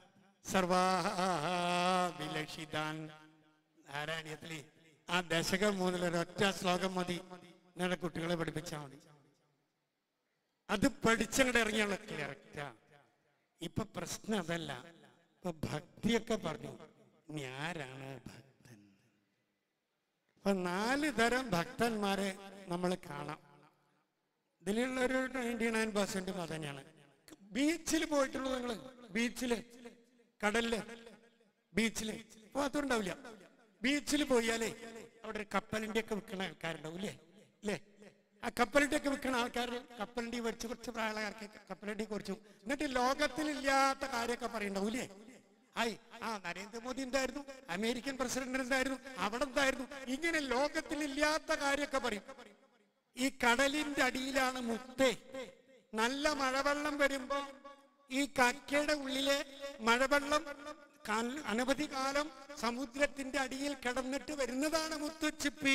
S1: സർവാഭിലഷിതാൻ നാരായണീയത്തിലെ ആ ദശകം മുതൽ ഒരൊറ്റ ശ്ലോകം മതി നിങ്ങളുടെ കുട്ടികളെ പഠിപ്പിച്ചാൽ മതി അത് പഠിച്ചങ്ങോട്ട് ഇറങ്ങിയുള്ള കറക്റ്റാ ഇപ്പൊ പ്രശ്നം അതല്ല ഇപ്പൊ ഭക്തിയൊക്കെ പറഞ്ഞു ഇനി ആരാണ് ഭക്തൻ അപ്പൊ നാല് തരം ഭക്തന്മാരെ നമ്മൾ കാണാം ഇതിലുള്ള ഒരു നയൻറ്റി നയൻ പെർസെന്റ് തന്നെയാണ് ബീച്ചിൽ പോയിട്ടുള്ളൂ നിങ്ങൾ ബീച്ചില് കടലില് ബീച്ചില് പോകാത്തുണ്ടാവില്ല ബീച്ചിൽ പോയാലേ അവിടെ ഒരു കപ്പലിന്റെ ഒക്കെ വിൽക്കുന്ന ആൾക്കാരുണ്ടാവും ഇല്ലേ ഇല്ലേ ആ കപ്പലിന്റെ ഒക്കെ വിൽക്കുന്ന ആൾക്കാർ കപ്പലിന്റെ മേടിച്ച് കുറച്ച് പ്രായക്കാർക്ക് കപ്പലിന്റെ കുറിച്ചു എന്നിട്ട് ലോകത്തിലില്ലാത്ത കാര്യമൊക്കെ പറയണ്ടാവും ഇല്ലേ ഹായ് ആ നരേന്ദ്രമോദി എന്തായിരുന്നു അമേരിക്കൻ പ്രസിഡന്റ് എന്തായിരുന്നു അവിടെ എന്തായിരുന്നു ഇങ്ങനെ ലോകത്തിലില്ലാത്ത കാര്യമൊക്കെ പറയും ഈ കടലിന്റെ അടിയിലാണ് മുത്തേ നല്ല മഴവെള്ളം വരുമ്പോ ഈ കക്കയുടെ ഉള്ളിലെ മഴവെള്ളം കാൽ- അനവധി കാലം സമുദ്രത്തിന്റെ അടിയിൽ കിടന്നിട്ട് വരുന്നതാണ് മുത്തുച്ചിപ്പി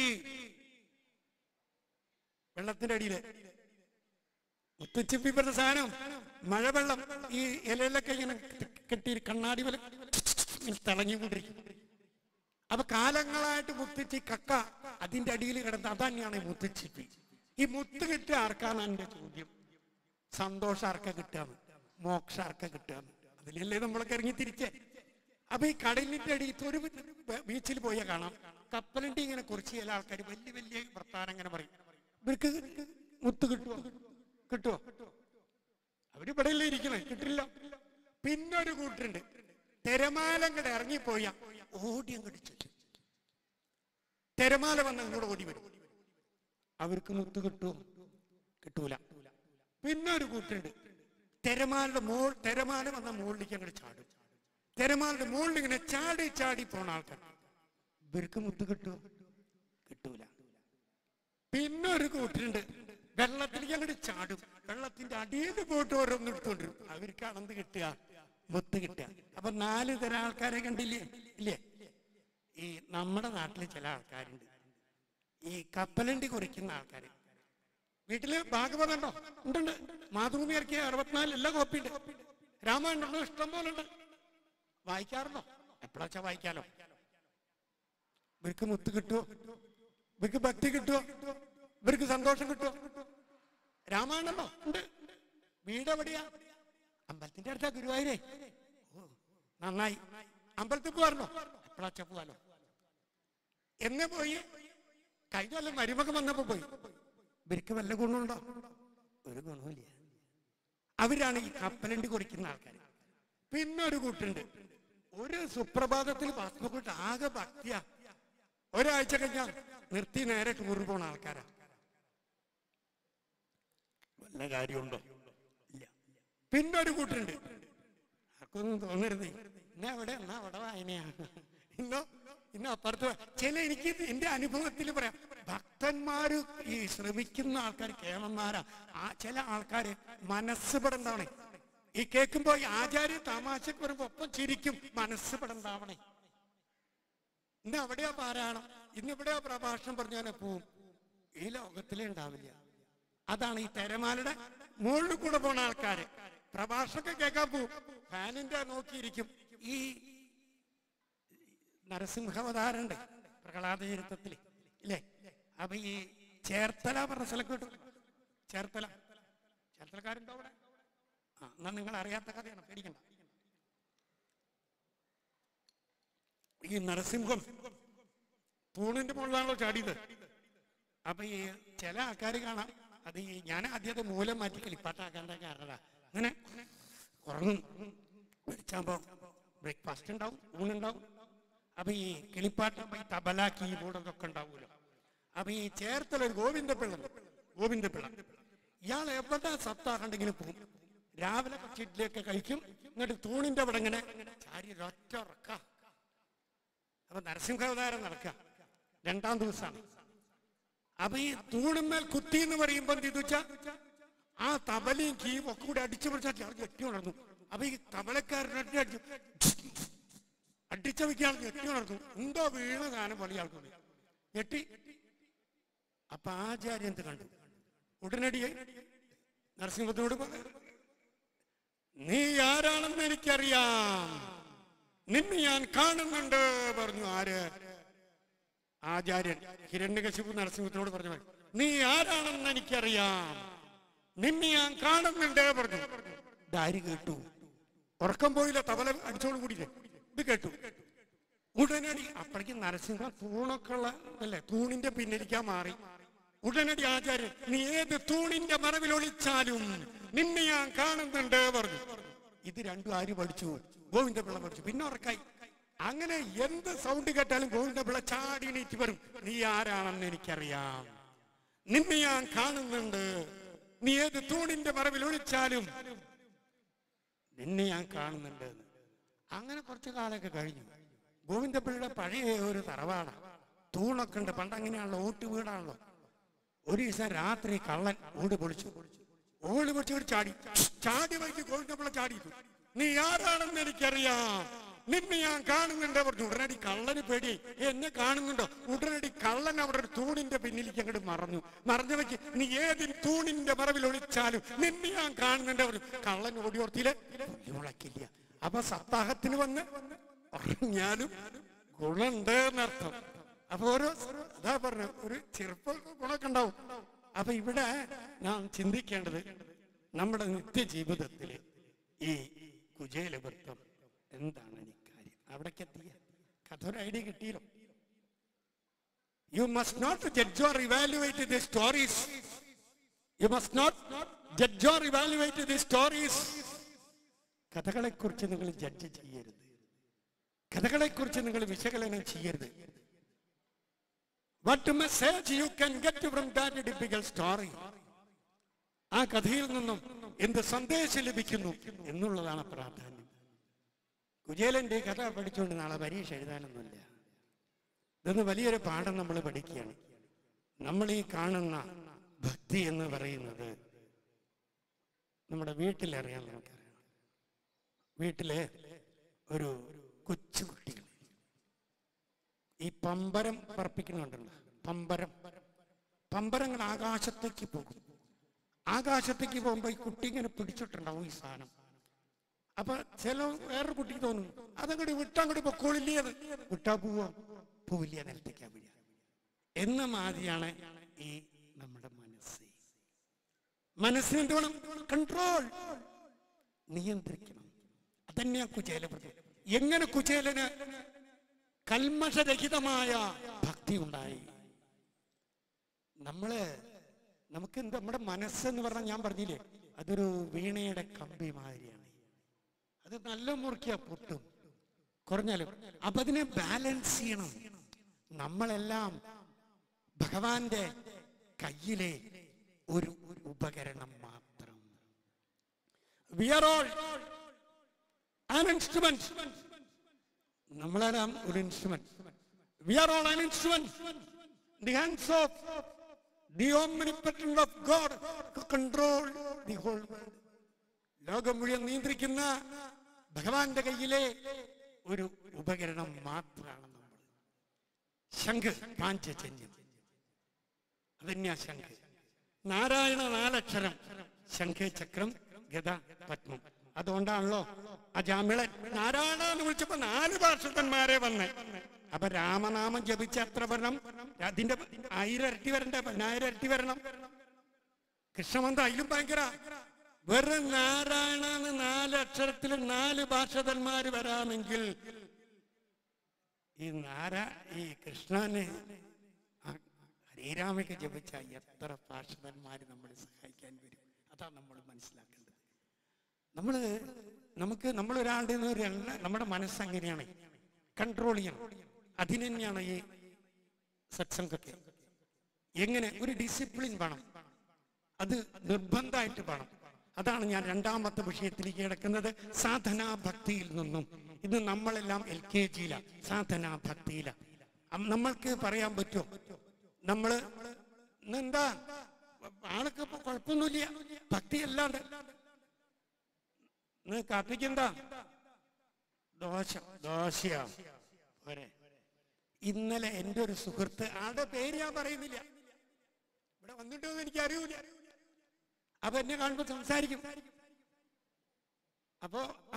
S1: വെള്ളത്തിന്റെ അടിയില് മുത്തുച്ചിപ്പി പറഞ്ഞ സാധനം മഴവെള്ളം ഈ ഇലയിലൊക്കെ ഇങ്ങനെ കെട്ടി കണ്ണാടി പോലെ ഇങ്ങനെ തിളങ്ങിക്കൊണ്ടിരിക്കും അപ്പൊ കാലങ്ങളായിട്ട് മുത്തിച്ചി കക്ക അതിന്റെ അടിയിൽ കിടന്ന് അതന്നെയാണ് ഈ മുത്തുച്ചിപ്പി ഈ മുത്ത് കിട്ടുക ആർക്കാണ് എന്റെ ചോദ്യം സന്തോഷം ആർക്കാ കിട്ടാന്ന് മോക്ഷ ആർക്കാ കിട്ടാന്ന് അതിലല്ലേ നമ്മളൊക്കെ ഇറങ്ങി തിരിച്ചേ അപ്പൊ ഈ കടലിന്റെ അടിയിൽ ഒരു ബീച്ചിൽ പോയാൽ കാണാം കപ്പലിന്റെ ഇങ്ങനെ കുറിച്ച് ചില ആൾക്കാർ വലിയ വലിയ വർത്താനം ഇങ്ങനെ പറയും ഇവർക്ക് മുത്ത് കിട്ടുമോ കിട്ടുമോ അവര് ഇവിടെയല്ലേ ഇരിക്കണേ കിട്ടില്ല പിന്നെ ഒരു കൂട്ടുണ്ട് തിരമാല അങ്ങോട്ട് ഇറങ്ങിപ്പോയ ഓടി അങ്ങോട്ട് ചെല്ലും തിരമാല വന്ന് അങ്ങോട്ട് ഓടി വരും അവർക്ക് മുത്ത് കിട്ടുമോ കിട്ടൂല പിന്നെ ഒരു കൂട്ടുണ്ട് തിരമാലയുടെ മോൾ തിരമാല വന്ന മുകളിലേക്ക് അങ്ങോട്ട് ചാടും തിരമാലയുടെ മുകളിൽ ഇങ്ങനെ ചാടി ചാടി പോണ ആൾക്കാർ ഇവർക്ക് മുത്ത് കിട്ടുമോ കിട്ടൂല പിന്നെ ഒരു കൂട്ടുണ്ട് വെള്ളത്തിലേക്ക് അങ്ങോട്ട് ചാടും വെള്ളത്തിന്റെ അടിയിൽ നിന്ന് പോയിട്ട് ഓരോന്ന് എടുത്തോണ്ടിരും അവർക്കാണെന്ത് കിട്ടുക മുത്ത് കിട്ടുക അപ്പൊ നാല് തരം ആൾക്കാരെ കണ്ടില്ലേ ഇല്ലേ ഈ നമ്മുടെ നാട്ടിൽ ചില ആൾക്കാരുണ്ട് ഈ കപ്പലണ്ടി കുറിക്കുന്ന ആൾക്കാർ വീട്ടില് ഭാഗവതം ഉണ്ടോ ഉണ്ടുണ്ട് മാതൃഭൂമി ഇറക്കിയ അറുപത്തിനാല് എല്ലാ കോപ്പി ഉണ്ട് രാമായണം ഇഷ്ടം പോലെ ഉണ്ട് വായിക്കാറുണ്ടോ എപ്പോഴാച്ചാ വായിക്കാലോ ഇവർക്ക് മുത്ത് കിട്ടുമോ ഇവർക്ക് ഭക്തി കിട്ടുമോ ഇവർക്ക് സന്തോഷം കിട്ടുമോ രാമായണല്ലോ ഉണ്ട് വീട് എവിടെയാ അമ്പലത്തിന്റെ അടുത്താ ഗുരുവായൂരേ ഓ നന്നായി അമ്പലത്തിൽ പോകാറുണ്ടോ എപ്പോഴാച്ചാ പോവാലോ എന്നെ പോയി കഴിഞ്ഞ കൊല്ലം മരുമകൻ വന്നപ്പോ പോയി ഇവർക്ക് വല്ല ഗുണമുണ്ടോ ഒരു ഗുണമില്ല അവരാണ് ഈ കപ്പലണ്ടി കുറിക്കുന്ന ആൾക്കാർ പിന്നെ ഒരു കൂട്ടുണ്ട് ഒരു സുപ്രഭാതത്തിൽ പാസ്പോർട്ട് ആകെ ഭക്തിയാ ഒരാഴ്ച കഴിഞ്ഞാൽ നിർത്തി നേരെ ടൂർ പോണ ആൾക്കാരാ വല്ല കാര്യമുണ്ടോ ഇല്ല പിന്നെ ഒരു കൂട്ടുണ്ട് ആർക്കൊന്നും തോന്നരുത് ഇന്ന അവിടെ എന്നാ അവിടെ വായനയാ ഇന്നോ ഇന്നോ അപ്പുറത്ത് വാ- ചില എനിക്ക് ഇത് എന്റെ അനുഭവത്തിൽ പറയാം ഭക്തന്മാര് ഈ ശ്രമിക്കുന്ന ആൾക്കാർ കേമന്മാരാ ആ ചില ആൾക്കാര് മനസ്സ് പെടണ്ടാവണേ ഈ കേൾക്കുമ്പോ ഈ ആചാര്യ തമാശക്ക് വരുമ്പോ ഒപ്പം ചിരിക്കും മനസ്സ് പെടണ്ടാവണേ ഇന്ന് അവിടെയാ പാരായണം ഇന്ന് ഇവിടെയാ പ്രഭാഷണം പറഞ്ഞാൽ പോവും ഈ ലോകത്തിലേ ഉണ്ടാവില്ല അതാണ് ഈ തെരമാലയുടെ മുകളിൽ കൂടെ പോണ ആൾക്കാര് പ്രഭാഷണമൊക്കെ കേൾക്കാൻ പോവും ഫാനിന്റെ നോക്കിയിരിക്കും ഈ നരസിംഹാവതാരണ്ട് പ്രഹ്ലാദ ചരിത്രത്തില് ഇല്ലേ അപ്പൊ ഈ ചേർത്തല പറഞ്ഞ സ്ഥലം കേട്ടു ചേർത്തല ചേർത്തലക്കാരുണ്ടോ അവിടെ ആ എന്നാ നിങ്ങൾ അറിയാത്ത കഥയാണ് പേടിക്കണ്ട ഈ നരസിംഹം തൂണിന്റെ മുകളിലാണല്ലോ ചാടിയത് അപ്പൊ ഈ ചില ആൾക്കാർ കാണാം അത് ഈ ഞാൻ ആദ്യം അത് മൂലം മാറ്റി കളിപ്പാട്ടാക്കേണ്ട കാരണതാ അങ്ങനെ ഉറങ്ങും വെളിച്ചാകുമ്പോ ബ്രേക്ക്ഫാസ്റ്റ് ഉണ്ടാവും ഊണുണ്ടാവും അപ്പൊ ഈ കിളിപ്പാട്ടാകുമ്പോ ഈ തബല കീബോർഡ് ഒക്കെ ഉണ്ടാവുമല്ലോ അപ്പൊ ഈ ചേർത്തല ഒരു ഗോവിന്ദപിള്ള ഉണ്ട്. ഗോവിന്ദപിള്ള ഇയാൾ എവിടെ സത്താകണ്ടെങ്കിലും പോകും രാവിലെ കുറച്ച് ഇഡ്ഡലിയൊക്കെ കഴിക്കും എന്നിട്ട് തൂണിന്റെ അവിടെ ഇങ്ങനെ ചാരി ഒറ്റ ഉറക്ക അപ്പൊ നരസിംഹാവതാരം നടക്കുക രണ്ടാം ദിവസമാണ് അപ്പൊ ഈ തൂണുമേൽ കുത്തി എന്ന് പറയുമ്പോ എന്ത് ചെയ്തു വെച്ചാ ആ തബലയും കീവും ഒക്കെ കൂടെ അടിച്ചു പിടിച്ചാൽ കെട്ടി ഉണർന്നു അപ്പൊ ഈ തബലക്കാരൻ ഒറ്റ അടിച്ചു അടിച്ച വയ്ക്കാൻ ഞെട്ടി നടക്കും എന്തോ വീണ സാധനം പോലെ ഇയാൾക്ക് തോന്നി. ഞെട്ടി അപ്പൊ ആചാര്യൻ എന്ത് കണ്ടു ഉടനടി നരസിംഹത്തിനോട് പറഞ്ഞു നീ ആരാണെന്ന് എനിക്കറിയാം നിന്നെ ഞാൻ കാണുന്നുണ്ട് പറഞ്ഞു ആര് ആചാര്യൻ ഹിരണ്യകശിപു നരസിംഹത്തിനോട് പറഞ്ഞു നീ ആരാണെന്ന് എനിക്കറിയാം നിന്നെ ഞാൻ കാണുന്നുണ്ട് പറഞ്ഞു ഡാരി കേട്ടു ഉറക്കം പോയില്ല തവല അടിച്ചോട് കൂടിയില്ലേ ഇത് കേട്ടു ഉടനടി അപ്പോഴേക്കും നരസിംഹ തൂണൊക്കെ ഉള്ള അല്ലേ തൂണിന്റെ പിന്നിരിക്കാൻ മാറി ഉടനടി ആചാര്യൻ നീ ഏത് തൂണിന്റെ മറവിൽ ഒളിച്ചാലും നിന്നെ ഞാൻ കാണുന്നുണ്ട് പറഞ്ഞു ഇത് രണ്ടും ആര് പഠിച്ചു ഗോവിന്ദപിള്ള പഠിച്ചു പിന്നെ ഉറക്കായി അങ്ങനെ എന്ത് സൗണ്ട് കേട്ടാലും ഗോവിന്ദപിള്ള ചാടി എണീറ്റ് വരും നീ ആരാണെന്ന് എനിക്കറിയാം നിന്നെ ഞാൻ കാണുന്നുണ്ട് നീ ഏത് തൂണിന്റെ മറവിൽ ഒളിച്ചാലും നിന്നെ ഞാൻ കാണുന്നുണ്ട് എന്ന്. അങ്ങനെ കുറച്ചു കാലമൊക്കെ കഴിഞ്ഞു ഗോവിന്ദപ്പിള്ളയുടെ പഴയ ഒരു തറവാണ് തൂണൊക്കെ ഉണ്ട് പണ്ട് അങ്ങനെയാണല്ലോ ഓട്ട് വീടാണല്ലോ ഒരു ദിവസം രാത്രി കള്ളൻ ഓട് പൊളിച്ചു ഓട് പൊളിച്ച് ഒരു ചാടി ചാടി വൈകി ഗോവിന്ദപ്പിള്ള ചാടി നീ ആരാണെന്ന് എനിക്കറിയാം നിന്നെ ഞാൻ കാണുന്നുണ്ട് പറഞ്ഞു ഉടനടി കള്ളന് പേടി എന്നെ കാണുന്നുണ്ടോ ഉടനടി കള്ളൻ അവിടെ ഒരു തൂണിന്റെ പിന്നിലേക്ക് അങ്ങോട്ട് മറഞ്ഞു മറഞ്ഞു വെച്ച് നീ ഏതിൻ തൂണിന്റെ മറവിൽ ഒളിച്ചാലും നിന്നെ ഞാൻ കാണുന്നുണ്ട് പറഞ്ഞു കള്ളൻ ഓടിയോർത്തിയില് മുളക്കില്ല അപ്പൊ സപ്താഹത്തിന് വന്ന് ഉറങ്ങിയാലും ഗുണുണ്ട് എന്നർത്ഥം അപ്പൊ ഓരോ അതാ പറഞ്ഞ ഒരു ചെറുപ്പ ഗുണമൊക്കെ ഉണ്ടാവും അപ്പൊ ഇവിടെ നാം ചിന്തിക്കേണ്ടത് നമ്മുടെ നിത്യജീവിതത്തില് ഈ കുചേലവൃത്തം എന്താണ് ഈ കാര്യം അവിടേക്ക് എത്തിയ കഥ ഒരു ഐഡിയ കിട്ടിയല്ലോ you must not judge or evaluate the stories you must not judge or evaluate the stories കഥകളെ കുറിച്ച് നിങ്ങൾ ജഡ്ജ് ചെയ്യരുത് കഥകളെ കുറിച്ച് നിങ്ങൾ വിശകലനം ചെയ്യരുത് what message you can get from that typical story ആ കഥയിൽ നിന്നും എന്ത് സന്ദേശം ലഭിക്കുന്നു എന്നുള്ളതാണ് പ്രാധാന്യം കുചേലന്റെ കഥ പഠിച്ചുകൊണ്ട് നാളെ പരീക്ഷ എഴുതാനൊന്നുമില്ല ഇതൊന്ന് വലിയൊരു പാഠം നമ്മൾ പഠിക്കുകയാണ് നമ്മൾ ഈ കാണുന്ന ഭക്തി എന്ന് പറയുന്നത് നമ്മുടെ വീട്ടിലറിയാൻ നമുക്കറിയാം വീട്ടിലെ ഒരു കൊച്ചുകുട്ടികൾ ഈ പമ്പരം പറപ്പിക്കുന്നുണ്ടല്ലോ പമ്പരം പമ്പരങ്ങൾ ആകാശത്തേക്ക് പോകും ആകാശത്തേക്ക് പോകുമ്പോ ഈ കുട്ടി ഇങ്ങനെ പിടിച്ചിട്ടുണ്ടാവും ഈ സാധനം അപ്പൊ ചില വേറൊരു കുട്ടിക്ക് തോന്നും അതങ്ങോട്ട് വിട്ടങ്ങോട്ട് പൊക്കോളില്ലേ അത് വിട്ടാ പോവോ പോവില്ല നിലത്തേക്കാ വീഴുക എന്ന മാതിരിയാണ് ഈ നമ്മുടെ മനസ്സ് മനസ്സിനെന്ത് വേണം കൺട്രോൾ നിയന്ത്രിക്കണം അതന്നെയാ കുചേല പ്രതി എങ്ങനെ കുചേലന് കൽമഷരഹിതമായ ഭക്തി ഉണ്ടായി നമ്മള് നമുക്ക് എന്താ നമ്മുടെ മനസ്സെന്ന് പറഞ്ഞാൽ ഞാൻ പറഞ്ഞില്ലേ അതൊരു വീണയുടെ കമ്പി മാതിരിയാണ് അത് നല്ല മുറുക്കിയ പൊട്ടും കുറഞ്ഞാലും അപ്പൊ അതിനെ ബാലൻസ് ചെയ്യണം നമ്മളെല്ലാം ഭഗവാന്റെ കയ്യിലെ ഒരു ഒരു ഉപകരണം മാത്രം we are all an instrument നമ്മളെല്ലാം ഒരു instrument we are all an instrument the hands of the omnipotent of God control the whole world ലോകം മുഴുവൻ നിയന്ത്രിക്കുന്ന ഭഗവാന്റെ കയ്യിലെ ഒരു ഉപകരണം മാത്രമാണ് നമ്മൾ ശംഖ് പാഞ്ചജന്യം അതന്നെയാ ശംഖ് നാരായണ നാലക്ഷരം ശംഖ് ചക്രം ഗത പത്മം അതുകൊണ്ടാണല്ലോ ആ ജാമിളൻ നാരായണ എന്ന് വിളിച്ചപ്പോ നാല് ഭാഷകന്മാരെ വന്ന് അപ്പൊ രാമനാമം ജപിച്ച എത്ര വരണം അതിന്റെ ആയിരം ഇരട്ടി വരണ്ടേ പതിനായിരം ഇരട്ടി വരണം കൃഷ്ണമന്ത്ര അതിലും ഭയങ്കര വെറും നാരായണ എന്ന് നാല് അക്ഷരത്തിൽ നാല് ഭാഷകന്മാര് വരാമെങ്കിൽ ഈ നാര ഈ കൃഷ്ണനെ ആ ഹരിരാമയ്ക്ക് ജപിച്ച എത്ര ഭാഷകന്മാര് നമ്മളെ സഹായിക്കാൻ വരും അതാണ് നമ്മൾ മനസ്സിലാക്കേണ്ടത് നമ്മള് നമുക്ക് നമ്മൾ ഒരാളുടെ നിന്ന് ഒരു എണ്ണ- നമ്മുടെ മനസ്സ് അങ്ങനെയാണ് കൺട്രോൾ ചെയ്യണം അതിന് തന്നെയാണ് ഈ സത്സംഗത്തെ എങ്ങനെ ഒരു ഡിസിപ്ലിൻ വേണം അത് നിർബന്ധമായിട്ട് വേണം അതാണ് ഞാൻ രണ്ടാമത്തെ വിഷയത്തിലേക്ക് കിടക്കുന്നത് സാധനാ ഭക്തിയിൽ നിന്നും ഇന്ന് നമ്മളെല്ലാം എൽ കെ ജിയിലാണ് സാധനാ ഭക്തിയിലാണ് അം- നമ്മൾക്ക് പറയാൻ പറ്റുമോ നമ്മള് എന്താ ആൾക്ക് ഇപ്പൊ കുഴപ്പമൊന്നുമില്ല ഭക്തി അല്ലാണ്ട് ഇന്ന് കാപ്പിക്കെന്താ ദോശ ദോശയാ പോരെ ഇന്നലെ എൻ്റെ ഒരു സുഹൃത്ത് ആളുടെ പേര് ഞാൻ പറയുന്നില്ല ഇവിടെ വന്നിട്ടോ എന്ന് എനിക്ക് അറിയൂല അപ്പൊ എന്നെ കാണുമ്പോ സംസാരിക്കും അപ്പോ ആ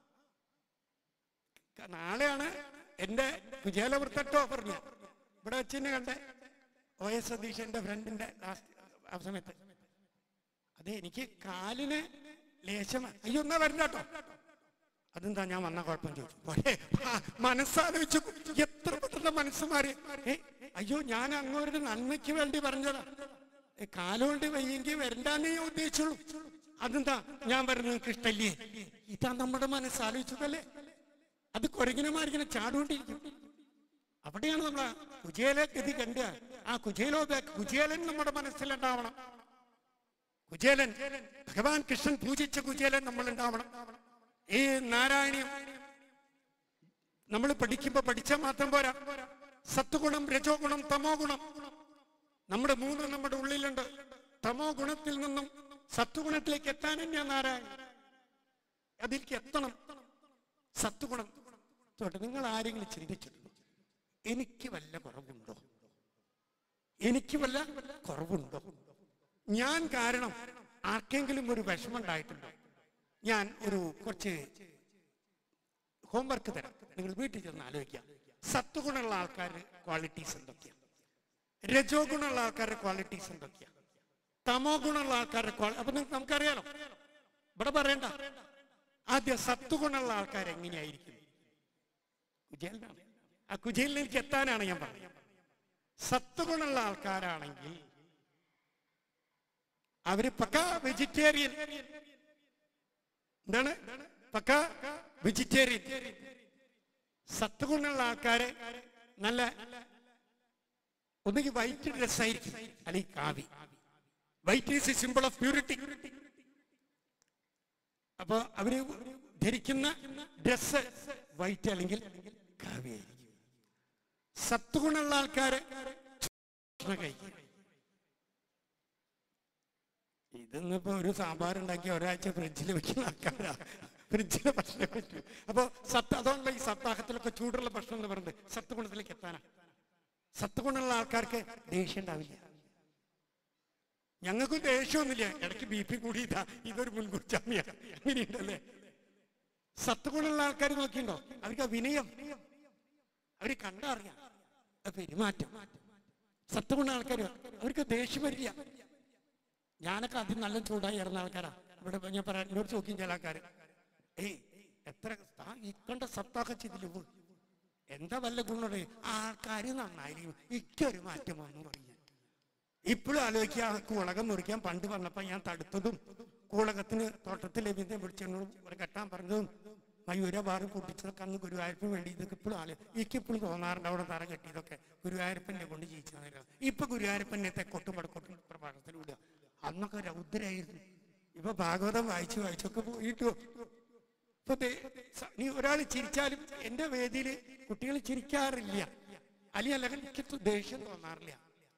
S1: ക- നാളെയാണ് എന്റെ കുചേലവൃത്തട്ടോ പറഞ്ഞ ഇവിടെ വെച്ച് തന്നെ കണ്ടേ ഒ എസ് സതീഷ് എന്റെ ഫ്രണ്ടിന്റെ ലാസ്റ്റ് ആ സമയത്ത് അതെ എനിക്ക് കാലിന് ലേശം അയ്യോ എന്നാ വരണ്ട കേട്ടോ അതെന്താ ഞാൻ വന്ന കുഴപ്പം ചോദിച്ചു പോരെ ആ, മനസ്സാലോചിച്ചു എത്ര പെട്ടെന്ന് മനസ്സ് മാറി ഏ, അയ്യോ ഞാൻ അങ്ങോട്ട് നന്മയ്ക്ക് വേണ്ടി പറഞ്ഞതാ ഏ, കാലുകൊണ്ട് വയ്യെങ്കിൽ വരണ്ടാന്നേ ഞാൻ ഉദ്ദേശിച്ചുള്ളൂ അതെന്താ ഞാൻ വരുന്നത് നിങ്ങൾക്ക് ഇഷ്ടല്ലേ ഇതാ നമ്മുടെ മനസ്സ് ആലോചിച്ചതല്ലേ അത് കുരങ്ങിനെ മാറിങ്ങനെ ചാടുകൊണ്ടിരിക്കും അവിടെയാണ് നമ്മൾ കുചേല ഗതി കണ്ട ആ കുചേലോ കുചേലൻ നമ്മുടെ മനസ്സിലുണ്ടാവണം കുചേലൻ ഭഗവാൻ കൃഷ്ണൻ പൂജിച്ച കുചേലൻ നമ്മൾ ഉണ്ടാവണം ഈ നാരായണീയം നമ്മൾ പഠിക്കുമ്പോ പഠിച്ചാൽ മാത്രം പോരാ സത്വഗുണം രജോ ഗുണം തമോ ഗുണം നമ്മുടെ മൂന്ന് നമ്മുടെ ഉള്ളിലുണ്ട് തമോ ഗുണത്തിൽ നിന്നും സത്വഗുണത്തിലേക്ക് എത്താൻ തന്നെയാണ് നാരായണൻ അതിലേക്ക് എത്തണം സത്വഗുണം തൊട്ട് നിങ്ങൾ ആരെങ്കിലും ചിന്തിച്ചിട്ടുണ്ടോ എനിക്ക് വല്ല കുറവുണ്ടോ എനിക്ക് വല്ല കുറവുണ്ടോ ഞാൻ കാരണം ആർക്കെങ്കിലും ഒരു വിഷമം ഉണ്ടായിട്ടുണ്ടോ ഞാൻ ഒരു കുറച്ച് ഹോംവർക്ക് തരാം നിങ്ങൾ വീട്ടിൽ ചെന്ന് ആലോചിക്കാം സത്വഗുണമുള്ള ആൾക്കാരുടെ ക്വാളിറ്റീസ് എന്തൊക്കെയാണ് രജോ ഗുണമുള്ള ആൾക്കാരുടെ ക്വാളിറ്റീസ് എന്തൊക്കെയാണ് തമോ ഗുണമുള്ള ആൾക്കാരുടെ ക്വാളി അപ്പൊ നിങ്ങൾക്ക് നമുക്കറിയാലോ ഇവിടെ പറയണ്ട ആദ്യം സത്വഗുണമുള്ള ആൾക്കാർ എങ്ങനെയായിരിക്കും കുജേലിനാണ് ആ കുജേലിലേക്ക് എത്താനാണ് ഞാൻ പറഞ്ഞത് സത്വഗുണമുള്ള ആൾക്കാരാണെങ്കിൽ അവര് പക്ക വെജിറ്റേറിയൻ എന്താണ് പക്ക വെജിറ്റേറിയൻ സത്വഗുണമുള്ള ആൾക്കാരെ നല്ല ഒന്നുകിൽ വൈറ്റ് ഡ്രസ് ആയിരിക്കും അല്ലെങ്കിൽ കാവി white is a symbol of purity അപ്പൊ അവര് ധരിക്കുന്ന ഡ്രസ് വൈറ്റ് അല്ലെങ്കിൽ കാവി ആയിരിക്കും സത്വഗുണമുള്ള ആൾക്കാര് ഭക്ഷണം കഴിക്കും ഇതൊന്നിപ്പോ ഒരു സാമ്പാർ ഉണ്ടാക്കി ഒരാഴ്ച ഫ്രിഡ്ജിൽ വെക്കുന്ന ആൾക്കാരാ ഫ്രിഡ്ജിലെ ഭക്ഷണം പറ്റും അപ്പൊ സത്ത് അതുകൊണ്ടല്ല ഈ സപ്താഹത്തിലൊക്കെ ചൂടുള്ള ഭക്ഷണം എന്ന് പറയുന്നത് സത്വഗുണത്തിലേക്ക് എത്താനാ സത്വഗുണമുള്ള ആൾക്കാർക്ക് ദേഷ്യം ഉണ്ടാവില്ല ഞങ്ങൾക്കും ദേഷ്യമൊന്നുമില്ല ഇടയ്ക്ക് ബി പി കൂടിയിട്ടാ ഇതൊരു മുൻകൂർ ജാമ്യാണ് അങ്ങനെയുണ്ടല്ലേ സത്വഗുണമുള്ള ആൾക്കാർ നോക്കിയിട്ടുണ്ടോ അവർക്ക് ആ വിനയം അവര് കണ്ടറിയാം ആ പെരുമാറ്റം സത്വഗുണ ആൾക്കാർ അവർക്ക് ദേഷ്യം വരില്ല ഞാനൊക്കെ അതിൽ നല്ല ചൂടായി ഇറന്ന ആൾക്കാരാ ഇവിടെ ഞാൻ പറയാം എന്നോട് ചോദിക്കും ചില ആൾക്കാർ ഏയ് എത്ര താ ഈ കണ്ട സത്താക്ക ചെയ്തില്ല എന്താ വല്ല ഗുണമുണ്ട് ആൾക്കാർ നന്നായിരിക്കും ഇക്കൊരു മാറ്റം വന്നു പറയും ഇപ്പോഴും ആലോചിക്കുക ആ കൂളകം മുറിക്കാൻ പണ്ട് വന്നപ്പോ ഞാൻ തടുത്തതും കൂളകത്തിന് തോട്ടത്തിലെ വിദ്യ പിടിച്ചെന്നോട് ഒരു കെട്ടാൻ പറഞ്ഞതും മയൂര ബാറും കൂട്ടിച്ചതൊക്കെ അന്ന് ഗുരുവായൂരപ്പന് വേണ്ടി ഇതൊക്കെ ഇപ്പോഴും ആലോ എനിക്കിപ്പോഴും തോന്നാറുണ്ട് അവിടെ തറ കെട്ടിയതൊക്കെ ഗുരുവായൂരപ്പനെ കൊണ്ട് ജയിച്ചാൽ ഇപ്പൊ ഗുരുവായൂരപ്പനെ തെക്കോട്ടും വടക്കോട്ടും പ്രഭാഷണത്തിൽ വിടുക അന്നൊക്കെ രൗദ്രായിരുന്നു ഇപ്പൊ ഭാഗവതം വായിച്ചു വായിച്ചൊക്കെ പോയിട്ടു ഇപ്പൊ ദേ- സ- നീ ഒരാൾ ചിരിച്ചാലും എന്റെ വേദിയിൽ കുട്ടികൾ ചിരിക്കാറില്ല അല്ലെ അല്ലെങ്കിൽ എനിക്ക് ദേഷ്യം തോന്നാറില്ല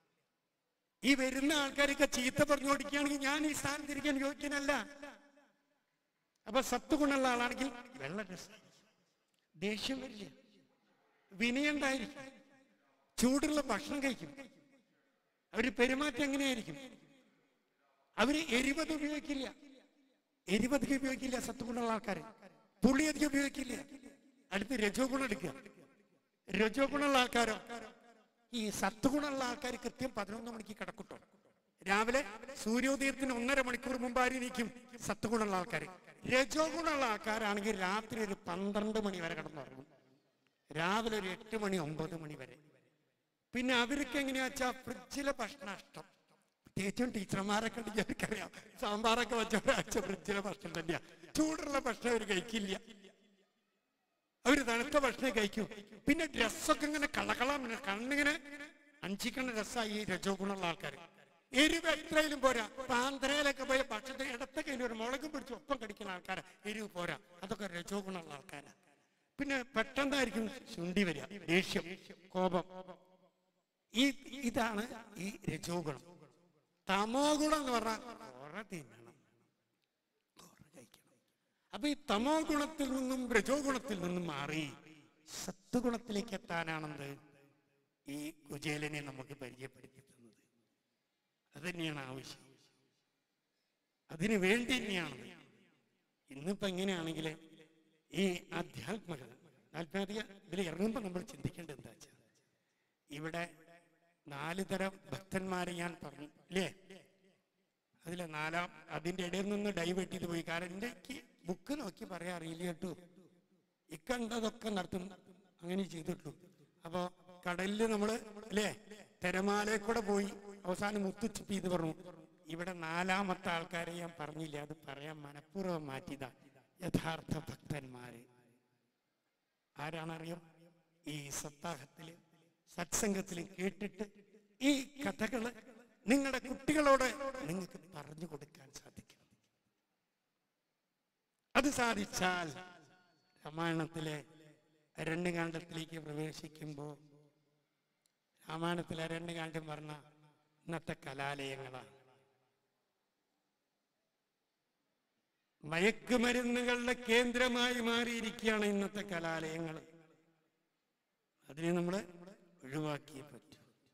S1: ഈ വരുന്ന ആൾക്കാരൊക്കെ ചീത്ത പറഞ്ഞു ഓടിക്കുകയാണെങ്കിൽ ഞാൻ ഈ സ്ഥാനത്തിരിക്കാൻ യോഗ്യനല്ല അപ്പൊ സത്വഗുണമുള്ള ആളാണെങ്കിൽ വെള്ള ഡ്രസ് ദേഷ്യം വരില്ല വിനയുണ്ടായിരിക്കും ചൂടുള്ള ഭക്ഷണം കഴിക്കും അവര് പെരുമാറ്റം എങ്ങനെയായിരിക്കും അവര് എരിവത് ഉപയോഗിക്കില്ല എരിവധികം ഉപയോഗിക്കില്ല സത്വഗുണമുള്ള ആൾക്കാര് പുളി അധികം ഉപയോഗിക്കില്ല അടുത്ത് രജോ ഗുണം എടുക്കുക രജോ ഗുണമുള്ള ആൾക്കാരോ ഈ സത്വഗുണമുള്ള ആൾക്കാർ കൃത്യം പതിനൊന്ന് മണിക്ക് കിടക്കൂട്ടോ രാവിലെ സൂര്യോദയത്തിന് ഒന്നര മണിക്കൂർ മുമ്പായിരിക്കും സത്വഗുണമുള്ള ആൾക്കാർ രജോ ഗുണമുള്ള ആൾക്കാരാണെങ്കിൽ രാത്രി ഒരു പന്ത്രണ്ട് മണി വരെ കിടന്നുറങ്ങും രാവിലെ ഒരു എട്ട് മണി ഒമ്പത് മണി വരെ പിന്നെ അവർക്ക് എങ്ങനെയാ വെച്ചാൽ ഫ്രിഡ്ജിലെ ഭക്ഷണം ഇഷ്ടം പ്രത്യേകിച്ചും ടീച്ചർമാരൊക്കെ ഉണ്ടെങ്കിൽ അവർക്കറിയാം സാമ്പാറൊക്കെ വെച്ച ഒരാഴ്ച ഫ്രിഡ്ജിലെ ഭക്ഷണം തന്നെയാ ചൂടുള്ള ഭക്ഷണം അവർ കഴിക്കില്ല അവര് തണുത്ത ഭക്ഷണം കഴിക്കും പിന്നെ ഡ്രസ്സൊക്കെ ഇങ്ങനെ കളകളം കണ്ണിങ്ങനെ അഞ്ചിക്കണ രസമായി ഈ രജോ ഗുണമുള്ള ആൾക്കാർ എരിവ് എത്രയിലും പോരാ ഇപ്പൊ ആന്ധ്രയിലൊക്കെ പോയ ഭക്ഷണത്തിൽ ഇടത്ത കയ്യിൽ ഒരു മുളകും പിടിച്ച് ഒപ്പം കടിക്കുന്ന ആൾക്കാരാ എരിവ് പോരാ അതൊക്കെ രജോ ഗുണമുള്ള ആൾക്കാരാ പിന്നെ പെട്ടെന്നായിരിക്കും ശുണ്ടി വരിക ദേഷ്യം കോപം ഈ ഇതാണ് ഈ രജോ ഗുണം തമോ ഗുണം എന്ന് പറഞ്ഞാൽ കുറെ തിന്നണം കുറെ കഴിക്കണം അപ്പൊ ഈ തമോ ഗുണത്തിൽ നിന്നും രജോ ഗുണത്തിൽ നിന്നും മാറി സത്വഗുണത്തിലേക്ക് എത്താനാണെന്ത് ഈ കുചേലനെ നമുക്ക് പരിചയപ്പെടുത്തി തന്നത് അത് തന്നെയാണ് ആവശ്യം അതിനു വേണ്ടി തന്നെയാണ് ഇന്നിപ്പോ എങ്ങനെയാണെങ്കിൽ ഈ ആധ്യാത്മികത ആത്മീയ ഇതിൽ ഇറങ്ങുമ്പോൾ നമ്മൾ ചിന്തിക്കേണ്ടത് എന്താ വെച്ചാൽ ഇവിടെ നാല് തരം ഭക്തന്മാരെ ഞാൻ പറഞ്ഞു ഇല്ലേ അതിലെ നാലാം അതിന്റെ ഇടയിൽ നിന്ന് ഡൈവേർട്ട് ചെയ്ത് പോയി കാരണം എൻ്റെ ബുക്ക് നോക്കി പറയാൻ അറിയില്ല കേട്ടോ ഇക്കണ്ടതൊക്കെ നടത്തും അങ്ങനെ ചെയ്തിട്ടു അപ്പോ കടലിൽ നമ്മള് അല്ലേ തിരമാലയിൽ കൂടെ പോയി അവസാനം മുത്തുച്ചിപ്പി ഇത് പറഞ്ഞു ഇവിടെ നാലാമത്തെ ആൾക്കാരെ ഞാൻ പറഞ്ഞില്ല അത് പറയാൻ മനഃപൂർവ്വം മാറ്റിയതാ യഥാർത്ഥ ഭക്തന്മാര് ആരാണറിയോ ഈ സപ്താഹത്തില് സത്സംഗത്തിലും കേട്ടിട്ട് ഈ കഥകള് നിങ്ങളുടെ കുട്ടികളോട് നിങ്ങൾക്ക് പറഞ്ഞു കൊടുക്കാൻ സാധിക്കും അത് സാധിച്ചാൽ രാമായണത്തിലെ അരണ്യകാന്ഡത്തിലേക്ക് പ്രവേശിക്കുമ്പോൾ രാമായണത്തിലെ അരണ്യകാന്ഡം പറഞ്ഞ ഇന്നത്തെ കലാലയങ്ങളാണ് മയക്കുമരുന്നുകളുടെ കേന്ദ്രമായി മാറിയിരിക്കുകയാണ് ഇന്നത്തെ കലാലയങ്ങൾ അതിനെ നമ്മൾ ഒഴിവാക്കിയേ പറ്റൂ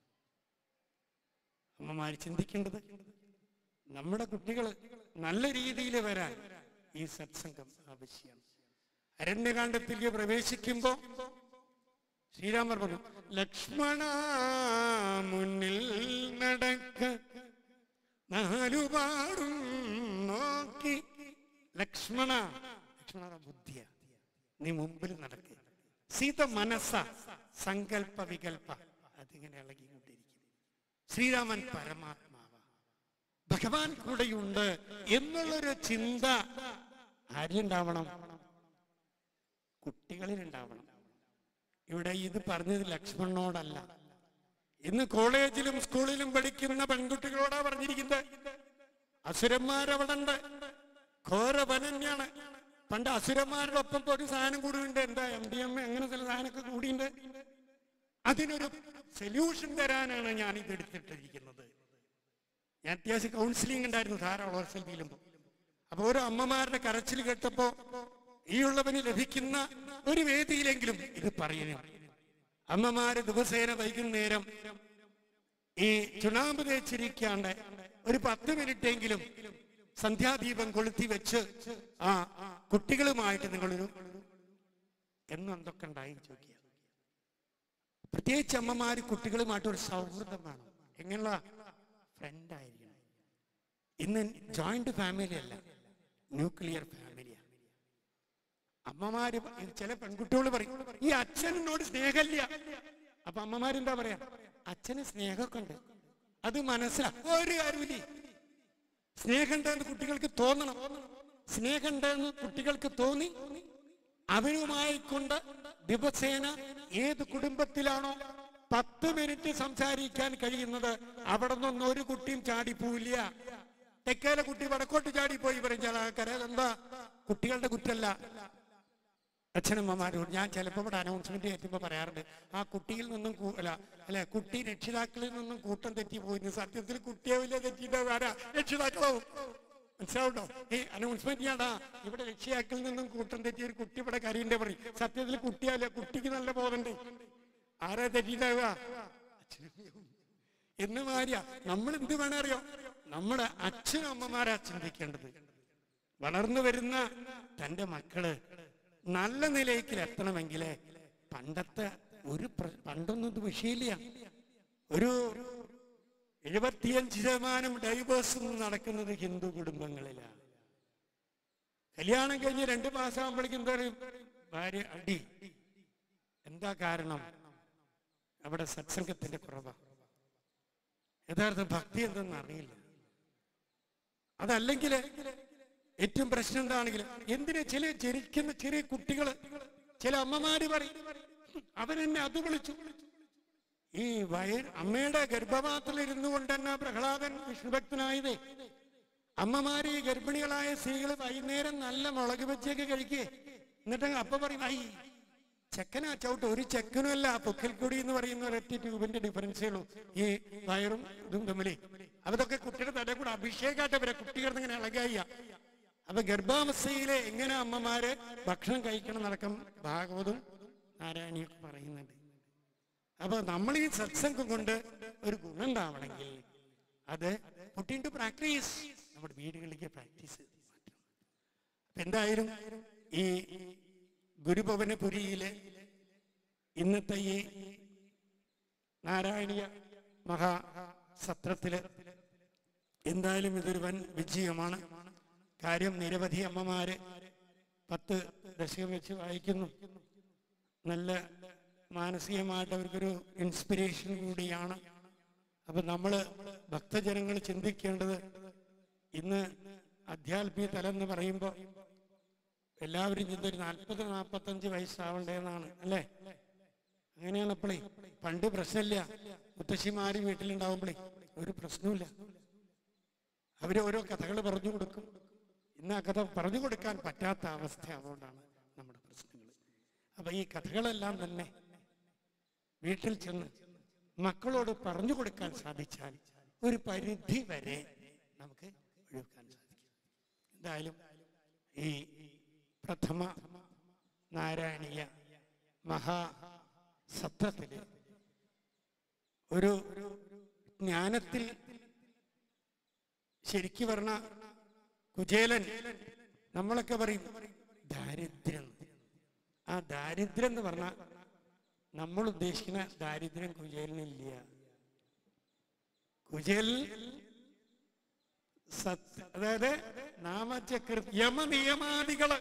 S1: അമ്മമാർ ചിന്തിക്കേണ്ടത് നമ്മുടെ കുട്ടികൾ നല്ല രീതിയിൽ വരാൻ ഈ സത്സംഗം ആവശ്യമാണ് അരണ്യകാന്ഡത്തിലേക്ക് പ്രവേശിക്കുമ്പോ ശ്രീരാമർ പറഞ്ഞു ലക്ഷ്മണ മുന്നിൽ നടക്ക നാലുപാടും നോക്കി ലക്ഷ്മണ ലക്ഷ്മണ ബുദ്ധിയ നീ മുമ്പിൽ നടക്ക സീത മനസ്സ സങ്കല്പ വികൽപ്പ അതിങ്ങനെ ഇളകിക്കൊണ്ടിരിക്കും ശ്രീരാമൻ പരമാത്മാവ ഭഗവാൻ കൂടെയുണ്ട് എന്നുള്ളൊരു ചിന്ത ആരുണ്ടാവണം കുട്ടികളിൽ ഉണ്ടാവണം ഇവിടെ ഇത് പറഞ്ഞത് ലക്ഷ്മണനോടല്ല ഇന്ന് കോളേജിലും സ്കൂളിലും പഠിക്കുന്ന പെൺകുട്ടികളോടാ പറഞ്ഞിരിക്കുന്നത് അസുരന്മാരവിടെ ഉണ്ട് ഘോരവനന്യാണ് പണ്ട് അസുരന്മാരുടെ ഒപ്പം ഇപ്പൊ ഒരു സാധനം കൂടിയുണ്ട് എന്താ എം ഡി എം അങ്ങനെ ചില സാധനമൊക്കെ കൂടിയുണ്ട് അതിനൊരു സൊല്യൂഷൻ തരാനാണ് ഞാൻ ഇത് എടുത്തിട്ടിരിക്കുന്നത് ഞാൻ അത്യാവശ്യം കൗൺസിലിംഗ് ഉണ്ടായിരുന്നു ധാരാളം ഹോസ്റ്റൽ ചെല്ലുമ്പോൾ അപ്പൊ ഓരോ അമ്മമാരുടെ കരച്ചിൽ കേട്ടപ്പോ ഈ ഉള്ളവന് ലഭിക്കുന്ന ഒരു വേദിയിലെങ്കിലും ഇത് പറയുന്നു അമ്മമാര് ദിവസേന വൈകുന്നേരം ഈ ചുണാമ്പ് തേച്ചിരിക്കാണ്ട് ഒരു പത്ത് മിനിറ്റെങ്കിലും സന്ധ്യാദീപം കൊളുത്തി വെച്ച് ആ കുട്ടികളുമായിട്ട് നിങ്ങളൊരു എന്നും എന്തൊക്കെ ഉണ്ടായി ചോദിക്കുക പ്രത്യേകിച്ച് അമ്മമാര് കുട്ടികളുമായിട്ട് ഒരു സൗഹൃദം വേണം എങ്ങനെയുള്ള ഫ്രണ്ട് ആയിരിക്കണം ഇന്ന് ജോയിന്റ് ഫാമിലി അല്ല ന്യൂക്ലിയർ ഫാമിലിയാണ് അമ്മമാര് പ- ചില പെൺകുട്ടികൾ പറയും ഈ അച്ഛനോട് സ്നേഹമില്ല അപ്പൊ അമ്മമാരെന്താ പറയാ അച്ഛന് സ്നേഹമൊക്കെ ഉണ്ട് അത് മനസ്സിലാ ഒരു കാര്യമില്ല സ്നേഹം ഉണ്ടെന്ന് കുട്ടികൾക്ക് തോന്നണം സ്നേഹം ഉണ്ടെന്ന് കുട്ടികൾക്ക് തോന്നി അവനുമായി കൊണ്ട് ദിവസേന ഏത് കുടുംബത്തിലാണോ പത്ത് മിനിറ്റ് സംസാരിക്കാൻ കഴിയുന്നത് അവിടെ നിന്നൊന്നും ഒരു കുട്ടിയും ചാടിപ്പോവില്ല തെക്കേലെ കുട്ടി വടക്കോട്ട് ചാടിപ്പോയി പറയും ചില ആൾക്കാരെ അതെന്താ കുട്ടികളുടെ കുറ്റല്ല അച്ഛനമ്മമാരോട് ഞാൻ ചിലപ്പോൾ ഇവിടെ അനൗൺസ്മെന്റ് കേൾക്കുമ്പോൾ പറയാറുണ്ട് ആ കുട്ടിയിൽ നിന്നും കൂ- അല്ല അല്ലെ കുട്ടി രക്ഷിതാക്കളിൽ നിന്നും കൂട്ടം തെറ്റി പോയിരുന്നു സത്യത്തിൽ കുട്ടിയെ വലിയ തെറ്റിയിട്ട് വേറെ രക്ഷിതാക്കളാവും മനസ്സിലാവുണ്ടോ ഈ അനൗൺസ്മെന്റ് ചെയ്യാടാ ഇവിടെ രക്ഷിതാക്കളിൽ നിന്നും കൂട്ടം തെറ്റിയ ഒരു കുട്ടി ഇവിടെ കരയിന്റെ പറയും സത്യത്തിൽ കുട്ടിയല്ല കുട്ടിക്ക് നല്ല ബോധമുണ്ട് ആരാ തെറ്റിണ്ടാവുക എന്ന് മാറിയ നമ്മൾ എന്ത് വേണം അറിയോ നമ്മുടെ അച്ഛനും അമ്മമാരാ ചിന്തിക്കേണ്ടത് വളർന്നു വരുന്ന തന്റെ മക്കള് നല്ല നിലയ്ക്ക് എത്തണമെങ്കിൽ പണ്ടത്തെ ഒരു പ്ര- പണ്ടൊന്നും ഇത് വിഷയമില്ല ഒരു എഴുപത്തിയഞ്ച് ശതമാനം ഡൈവേഴ്സ് നടക്കുന്നത് ഹിന്ദു കുടുംബങ്ങളിലാണ് കല്യാണം കഴിഞ്ഞ് രണ്ട് മാസം ആകുമ്പോഴേക്കും എന്താ പറയും ഭാര്യ അടി എന്താ കാരണം അവിടെ സത്സംഗത്തിന്റെ കുറവാണ് യഥാർത്ഥ ഭക്തി എന്തെന്ന് അറിയില്ല അതല്ലെങ്കിൽ ഏറ്റവും പ്രശ്നം എന്താണെങ്കിൽ എന്തിനാ ചില ജനിക്കുന്ന ചെറിയ കുട്ടികള് ചില അമ്മമാര് പറയും അവനെന്നെ അത് വിളിച്ചു ഈ വയർ അമ്മയുടെ ഗർഭപാത്രത്തിൽ ഇരുന്നു കൊണ്ട് തന്നെ പ്രഹ്ലാദൻ വിഷ്ണുഭക്തനായത് അമ്മമാര് ഈ ഗർഭിണികളായ സ്ത്രീകൾ വൈകുന്നേരം നല്ല മുളക് ബജ്ജിയൊക്കെ കഴിക്കേ എന്നിട്ട് അപ്പൊ പറയും ഐ ചെക്കനാ ചവിട്ട് ഒരു ചെക്കനും അല്ല പൊക്കിൽക്കൊടി എന്ന് പറയുന്ന ഒരൊറ്റ ട്യൂബിന്റെ ഡിഫറൻസേ ഉള്ളൂ ഈ വയറും ഇതും തമ്മിലേ അതൊക്കെ കുട്ടിയുടെ തല കൂടെ അഭിഷേകമായിട്ട് വരെ കുട്ടികൾ ഇങ്ങനെ ഇളകായ അപ്പൊ ഗർഭാവസ്ഥയിലെ എങ്ങനെ അമ്മമാര് ഭക്ഷണം കഴിക്കണം നടക്കം ഭാഗവതും നാരായണിയൊക്കെ പറയുന്നുണ്ട് അപ്പൊ നമ്മൾ ഈ സത്സംഗം കൊണ്ട് ഒരു ഗുണം ഉണ്ടാവണമെങ്കിൽ അത് പുട്ടിൻ ടു പ്രാക്ടീസ് നമ്മുടെ വീടുകളിലേക്ക് പ്രാക്ടീസ് ചെയ്ത് മാറ്റണം അപ്പൊ എന്തായാലും ഈ ഗുരുഭവനപുരിയിലെ ഇന്നത്തെ ഈ നാരായണീയ മഹാസത്രത്തില് എന്തായാലും ഇതൊരു വൻ വിജയമാണ് കാര്യം നിരവധി അമ്മമാര് പത്ത് ദശകം വെച്ച് വായിക്കുന്നു നല്ല മാനസികമായിട്ട് അവർക്കൊരു ഇൻസ്പിറേഷൻ കൂടിയാണ് അപ്പൊ നമ്മള് ഭക്തജനങ്ങൾ ചിന്തിക്കേണ്ടത് ഇന്ന് അധ്യാത്മിക തലം എന്ന് പറയുമ്പോൾ എല്ലാവരും ചിന്തൊരു നാൽപ്പത് നാൽപ്പത്തഞ്ച് വയസ്സാവണ്ടേന്നാണ് അല്ലേ അങ്ങനെയാണ് അപ്പളേ പണ്ട് പ്രശ്നമില്ല മുത്തശ്ശിമാര് വീട്ടിലുണ്ടാവുമ്പളേ ഒരു പ്രശ്നമില്ല അവര് ഓരോ കഥകൾ പറഞ്ഞു കൊടുക്കും ഇന്ന് ആ കഥ പറഞ്ഞു കൊടുക്കാൻ പറ്റാത്ത അവസ്ഥ അതുകൊണ്ടാണ് നമ്മുടെ പ്രശ്നങ്ങൾ അപ്പൊ ഈ കഥകളെല്ലാം തന്നെ വീട്ടിൽ ചെന്ന് മക്കളോട് പറഞ്ഞു കൊടുക്കാൻ സാധിച്ചാൽ ഒരു പരിധി വരെ നമുക്ക് ഒഴിവാക്കാൻ സാധിക്കും എന്തായാലും ഈ പ്രഥമ നാരായണീയ മഹാ സത്രത്തില് ഒരു ജ്ഞാനത്തിൽ ശരിക്കു പറഞ്ഞ കുചേലൻ നമ്മളൊക്കെ പറയും ദാരിദ്ര്യം ആ ദാരിദ്ര്യം എന്ന് പറഞ്ഞ നമ്മൾ ഉദ്ദേശിക്കുന്ന ദാരിദ്ര്യം കുചേലനില്ല കുചേൽ സത് അതായത് നാമചക്ര യമ നിയമാദികള്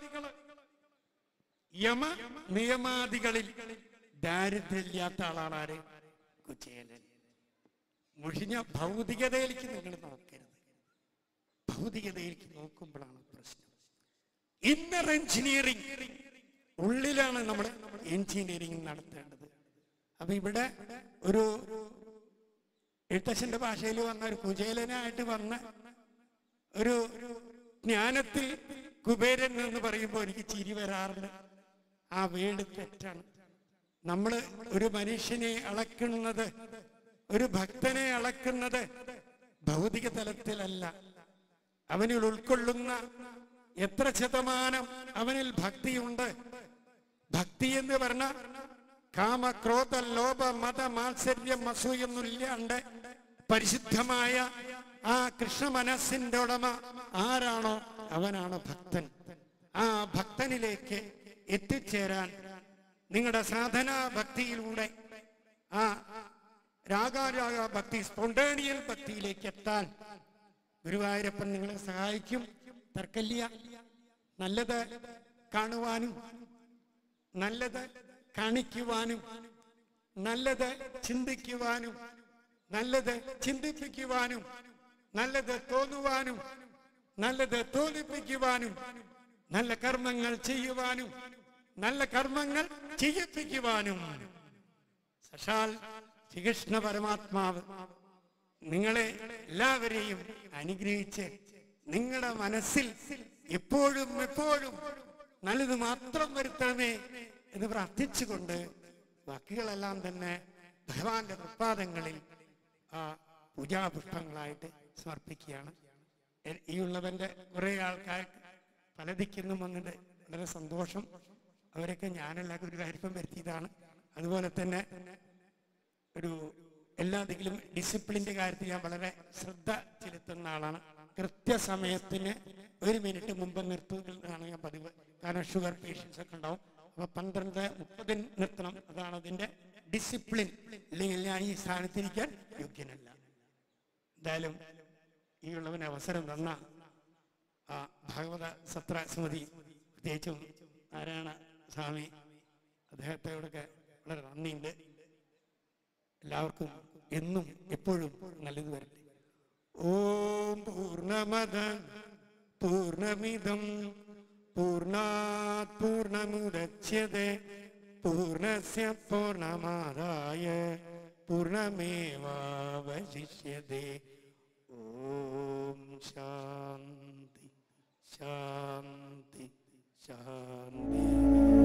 S1: യമ നിയമാദികളിൽ ദാരിദ്ര്യമില്ലാത്ത ആളാണ് ആര് കുചേലൻ മുഷിഞ്ഞ ഭൗതികതയിലേക്ക് നിങ്ങൾ നോക്കരുത് ഭൗതികതയിലേക്ക് നോക്കുമ്പോഴാണ് പ്രശ്നം ഇന്നർ എഞ്ചിനീയറിംഗ് ഉള്ളിലാണ് നമ്മൾ എഞ്ചിനീയറിംഗ് നടത്തേണ്ടത് അപ്പൊ ഇവിടെ ഒരു എഴുത്തച്ഛന്റെ ഭാഷയിൽ വന്ന ഒരു കുചേലനായിട്ട് വന്ന ഒരു ജ്ഞാനത്തിൽ കുബേരൻ എന്ന് പറയുമ്പോൾ എനിക്ക് ചിരി വരാറുണ്ട് ആ വീട് തെറ്റാണ് നമ്മൾ ഒരു മനുഷ്യനെ അളക്കുന്നത് ഒരു ഭക്തനെ അളക്കുന്നത് ഭൗതിക തലത്തിലല്ല അവനിൽ ഉൾക്കൊള്ളുന്ന എത്ര ശതമാനം അവനിൽ ഭക്തിയുണ്ട് ഭക്തി എന്ന് പറഞ്ഞ കാമ ക്രോധ ലോഭ മത മാത്സര്യം അസൂയൊന്നുമില്ലാണ്ട് പരിശുദ്ധമായ ആ കൃഷ്ണ മനസ്സിന്റെ ഉടമ ആരാണോ അവനാണ് ഭക്തൻ ആ ഭക്തനിലേക്ക് എത്തിച്ചേരാൻ നിങ്ങളുടെ സാധനാ ഭക്തിയിലൂടെ ആ രാഗാരാഗ ഭക്തി സ്പോണ്ടേണിയൽ ഭക്തിയിലേക്ക് എത്താൻ ഗുരുവായൂരപ്പൻ നിങ്ങളെ സഹായിക്കും തർക്കല്യ നല്ലത് കാണുവാനും നല്ലത് കാണിക്കുവാനും നല്ലത് ചിന്തിക്കുവാനും നല്ലത് ചിന്തിപ്പിക്കുവാനും നല്ലത് തോന്നുവാനും നല്ലത് തോന്നിപ്പിക്കുവാനും നല്ല കർമ്മങ്ങൾ ചെയ്യുവാനും നല്ല കർമ്മങ്ങൾ ചെയ്യിപ്പിക്കുവാനും സഷാൽ ശ്രീകൃഷ്ണ പരമാത്മാവ് നിങ്ങളെ എല്ലാവരെയും അനുഗ്രഹിച്ച് നിങ്ങളുടെ മനസ്സിൽ എപ്പോഴും എപ്പോഴും നല്ലത് മാത്രം വരുത്തണമേ എന്ന് പ്രാർത്ഥിച്ചുകൊണ്ട് വാക്കുകളെല്ലാം തന്നെ ഭഗവാന്റെ പ്രപാദങ്ങളിൽ ആ പൂജാപുഷ്പങ്ങളായിട്ട് സമർപ്പിക്കുകയാണ് എ- ഈ ഉള്ളവന്റെ കുറെ ആൾക്കാർ പലതിക്കുന്നു വന്നിട്ട് വളരെ സന്തോഷം അവരൊക്കെ ഞാനല്ല ഗുരുവായൂരപ്പം വരുത്തിയതാണ് അതുപോലെ തന്നെ ഒരു എല്ലാത്തിലും ഡിസിപ്ലിന്റെ കാര്യത്തിൽ ഞാൻ വളരെ ശ്രദ്ധ ചെലുത്തുന്ന ആളാണ് കൃത്യസമയത്തിന് ഒരു മിനിറ്റ് മുമ്പ് നിർത്തുന്നതാണ് ഞാൻ പതിവ് കാരണം ഷുഗർ പേഷ്യൻസ് ഒക്കെ ഉണ്ടാവും അപ്പൊ പന്ത്രണ്ട് മുപ്പതിന് നിർത്തണം അതാണ് അതിന്റെ ഡിസിപ്ലിൻ ഇല്ലെങ്കിൽ ഞാൻ ഈ സ്ഥാനത്തിരിക്കാൻ യോഗ്യനല്ല എന്തായാലും ഈ ഉള്ളവന് അവസരം തന്ന ആ ഭാഗവത സത്ര സമിതി പ്രത്യേകിച്ചും നാരായണ സ്വാമി അദ്ദേഹത്തോടൊക്കെ വളരെ നന്ദിയുണ്ട് എല്ലാവർക്കും എന്നും എപ്പോഴും നല്ലത് വരട്ടെ ഓം പൂർണ്ണമത പൂർണ്ണമിതം പൂർണ്ണാത് പൂർണ്ണമുദച്യത്തെ പൂർണ്ണസ്യ പൂർണ്ണമാദായ പൂർണ്ണമേവാവശിഷ്യത്തെ ഓം ശാന്തി ശാന്തി ശാന്തി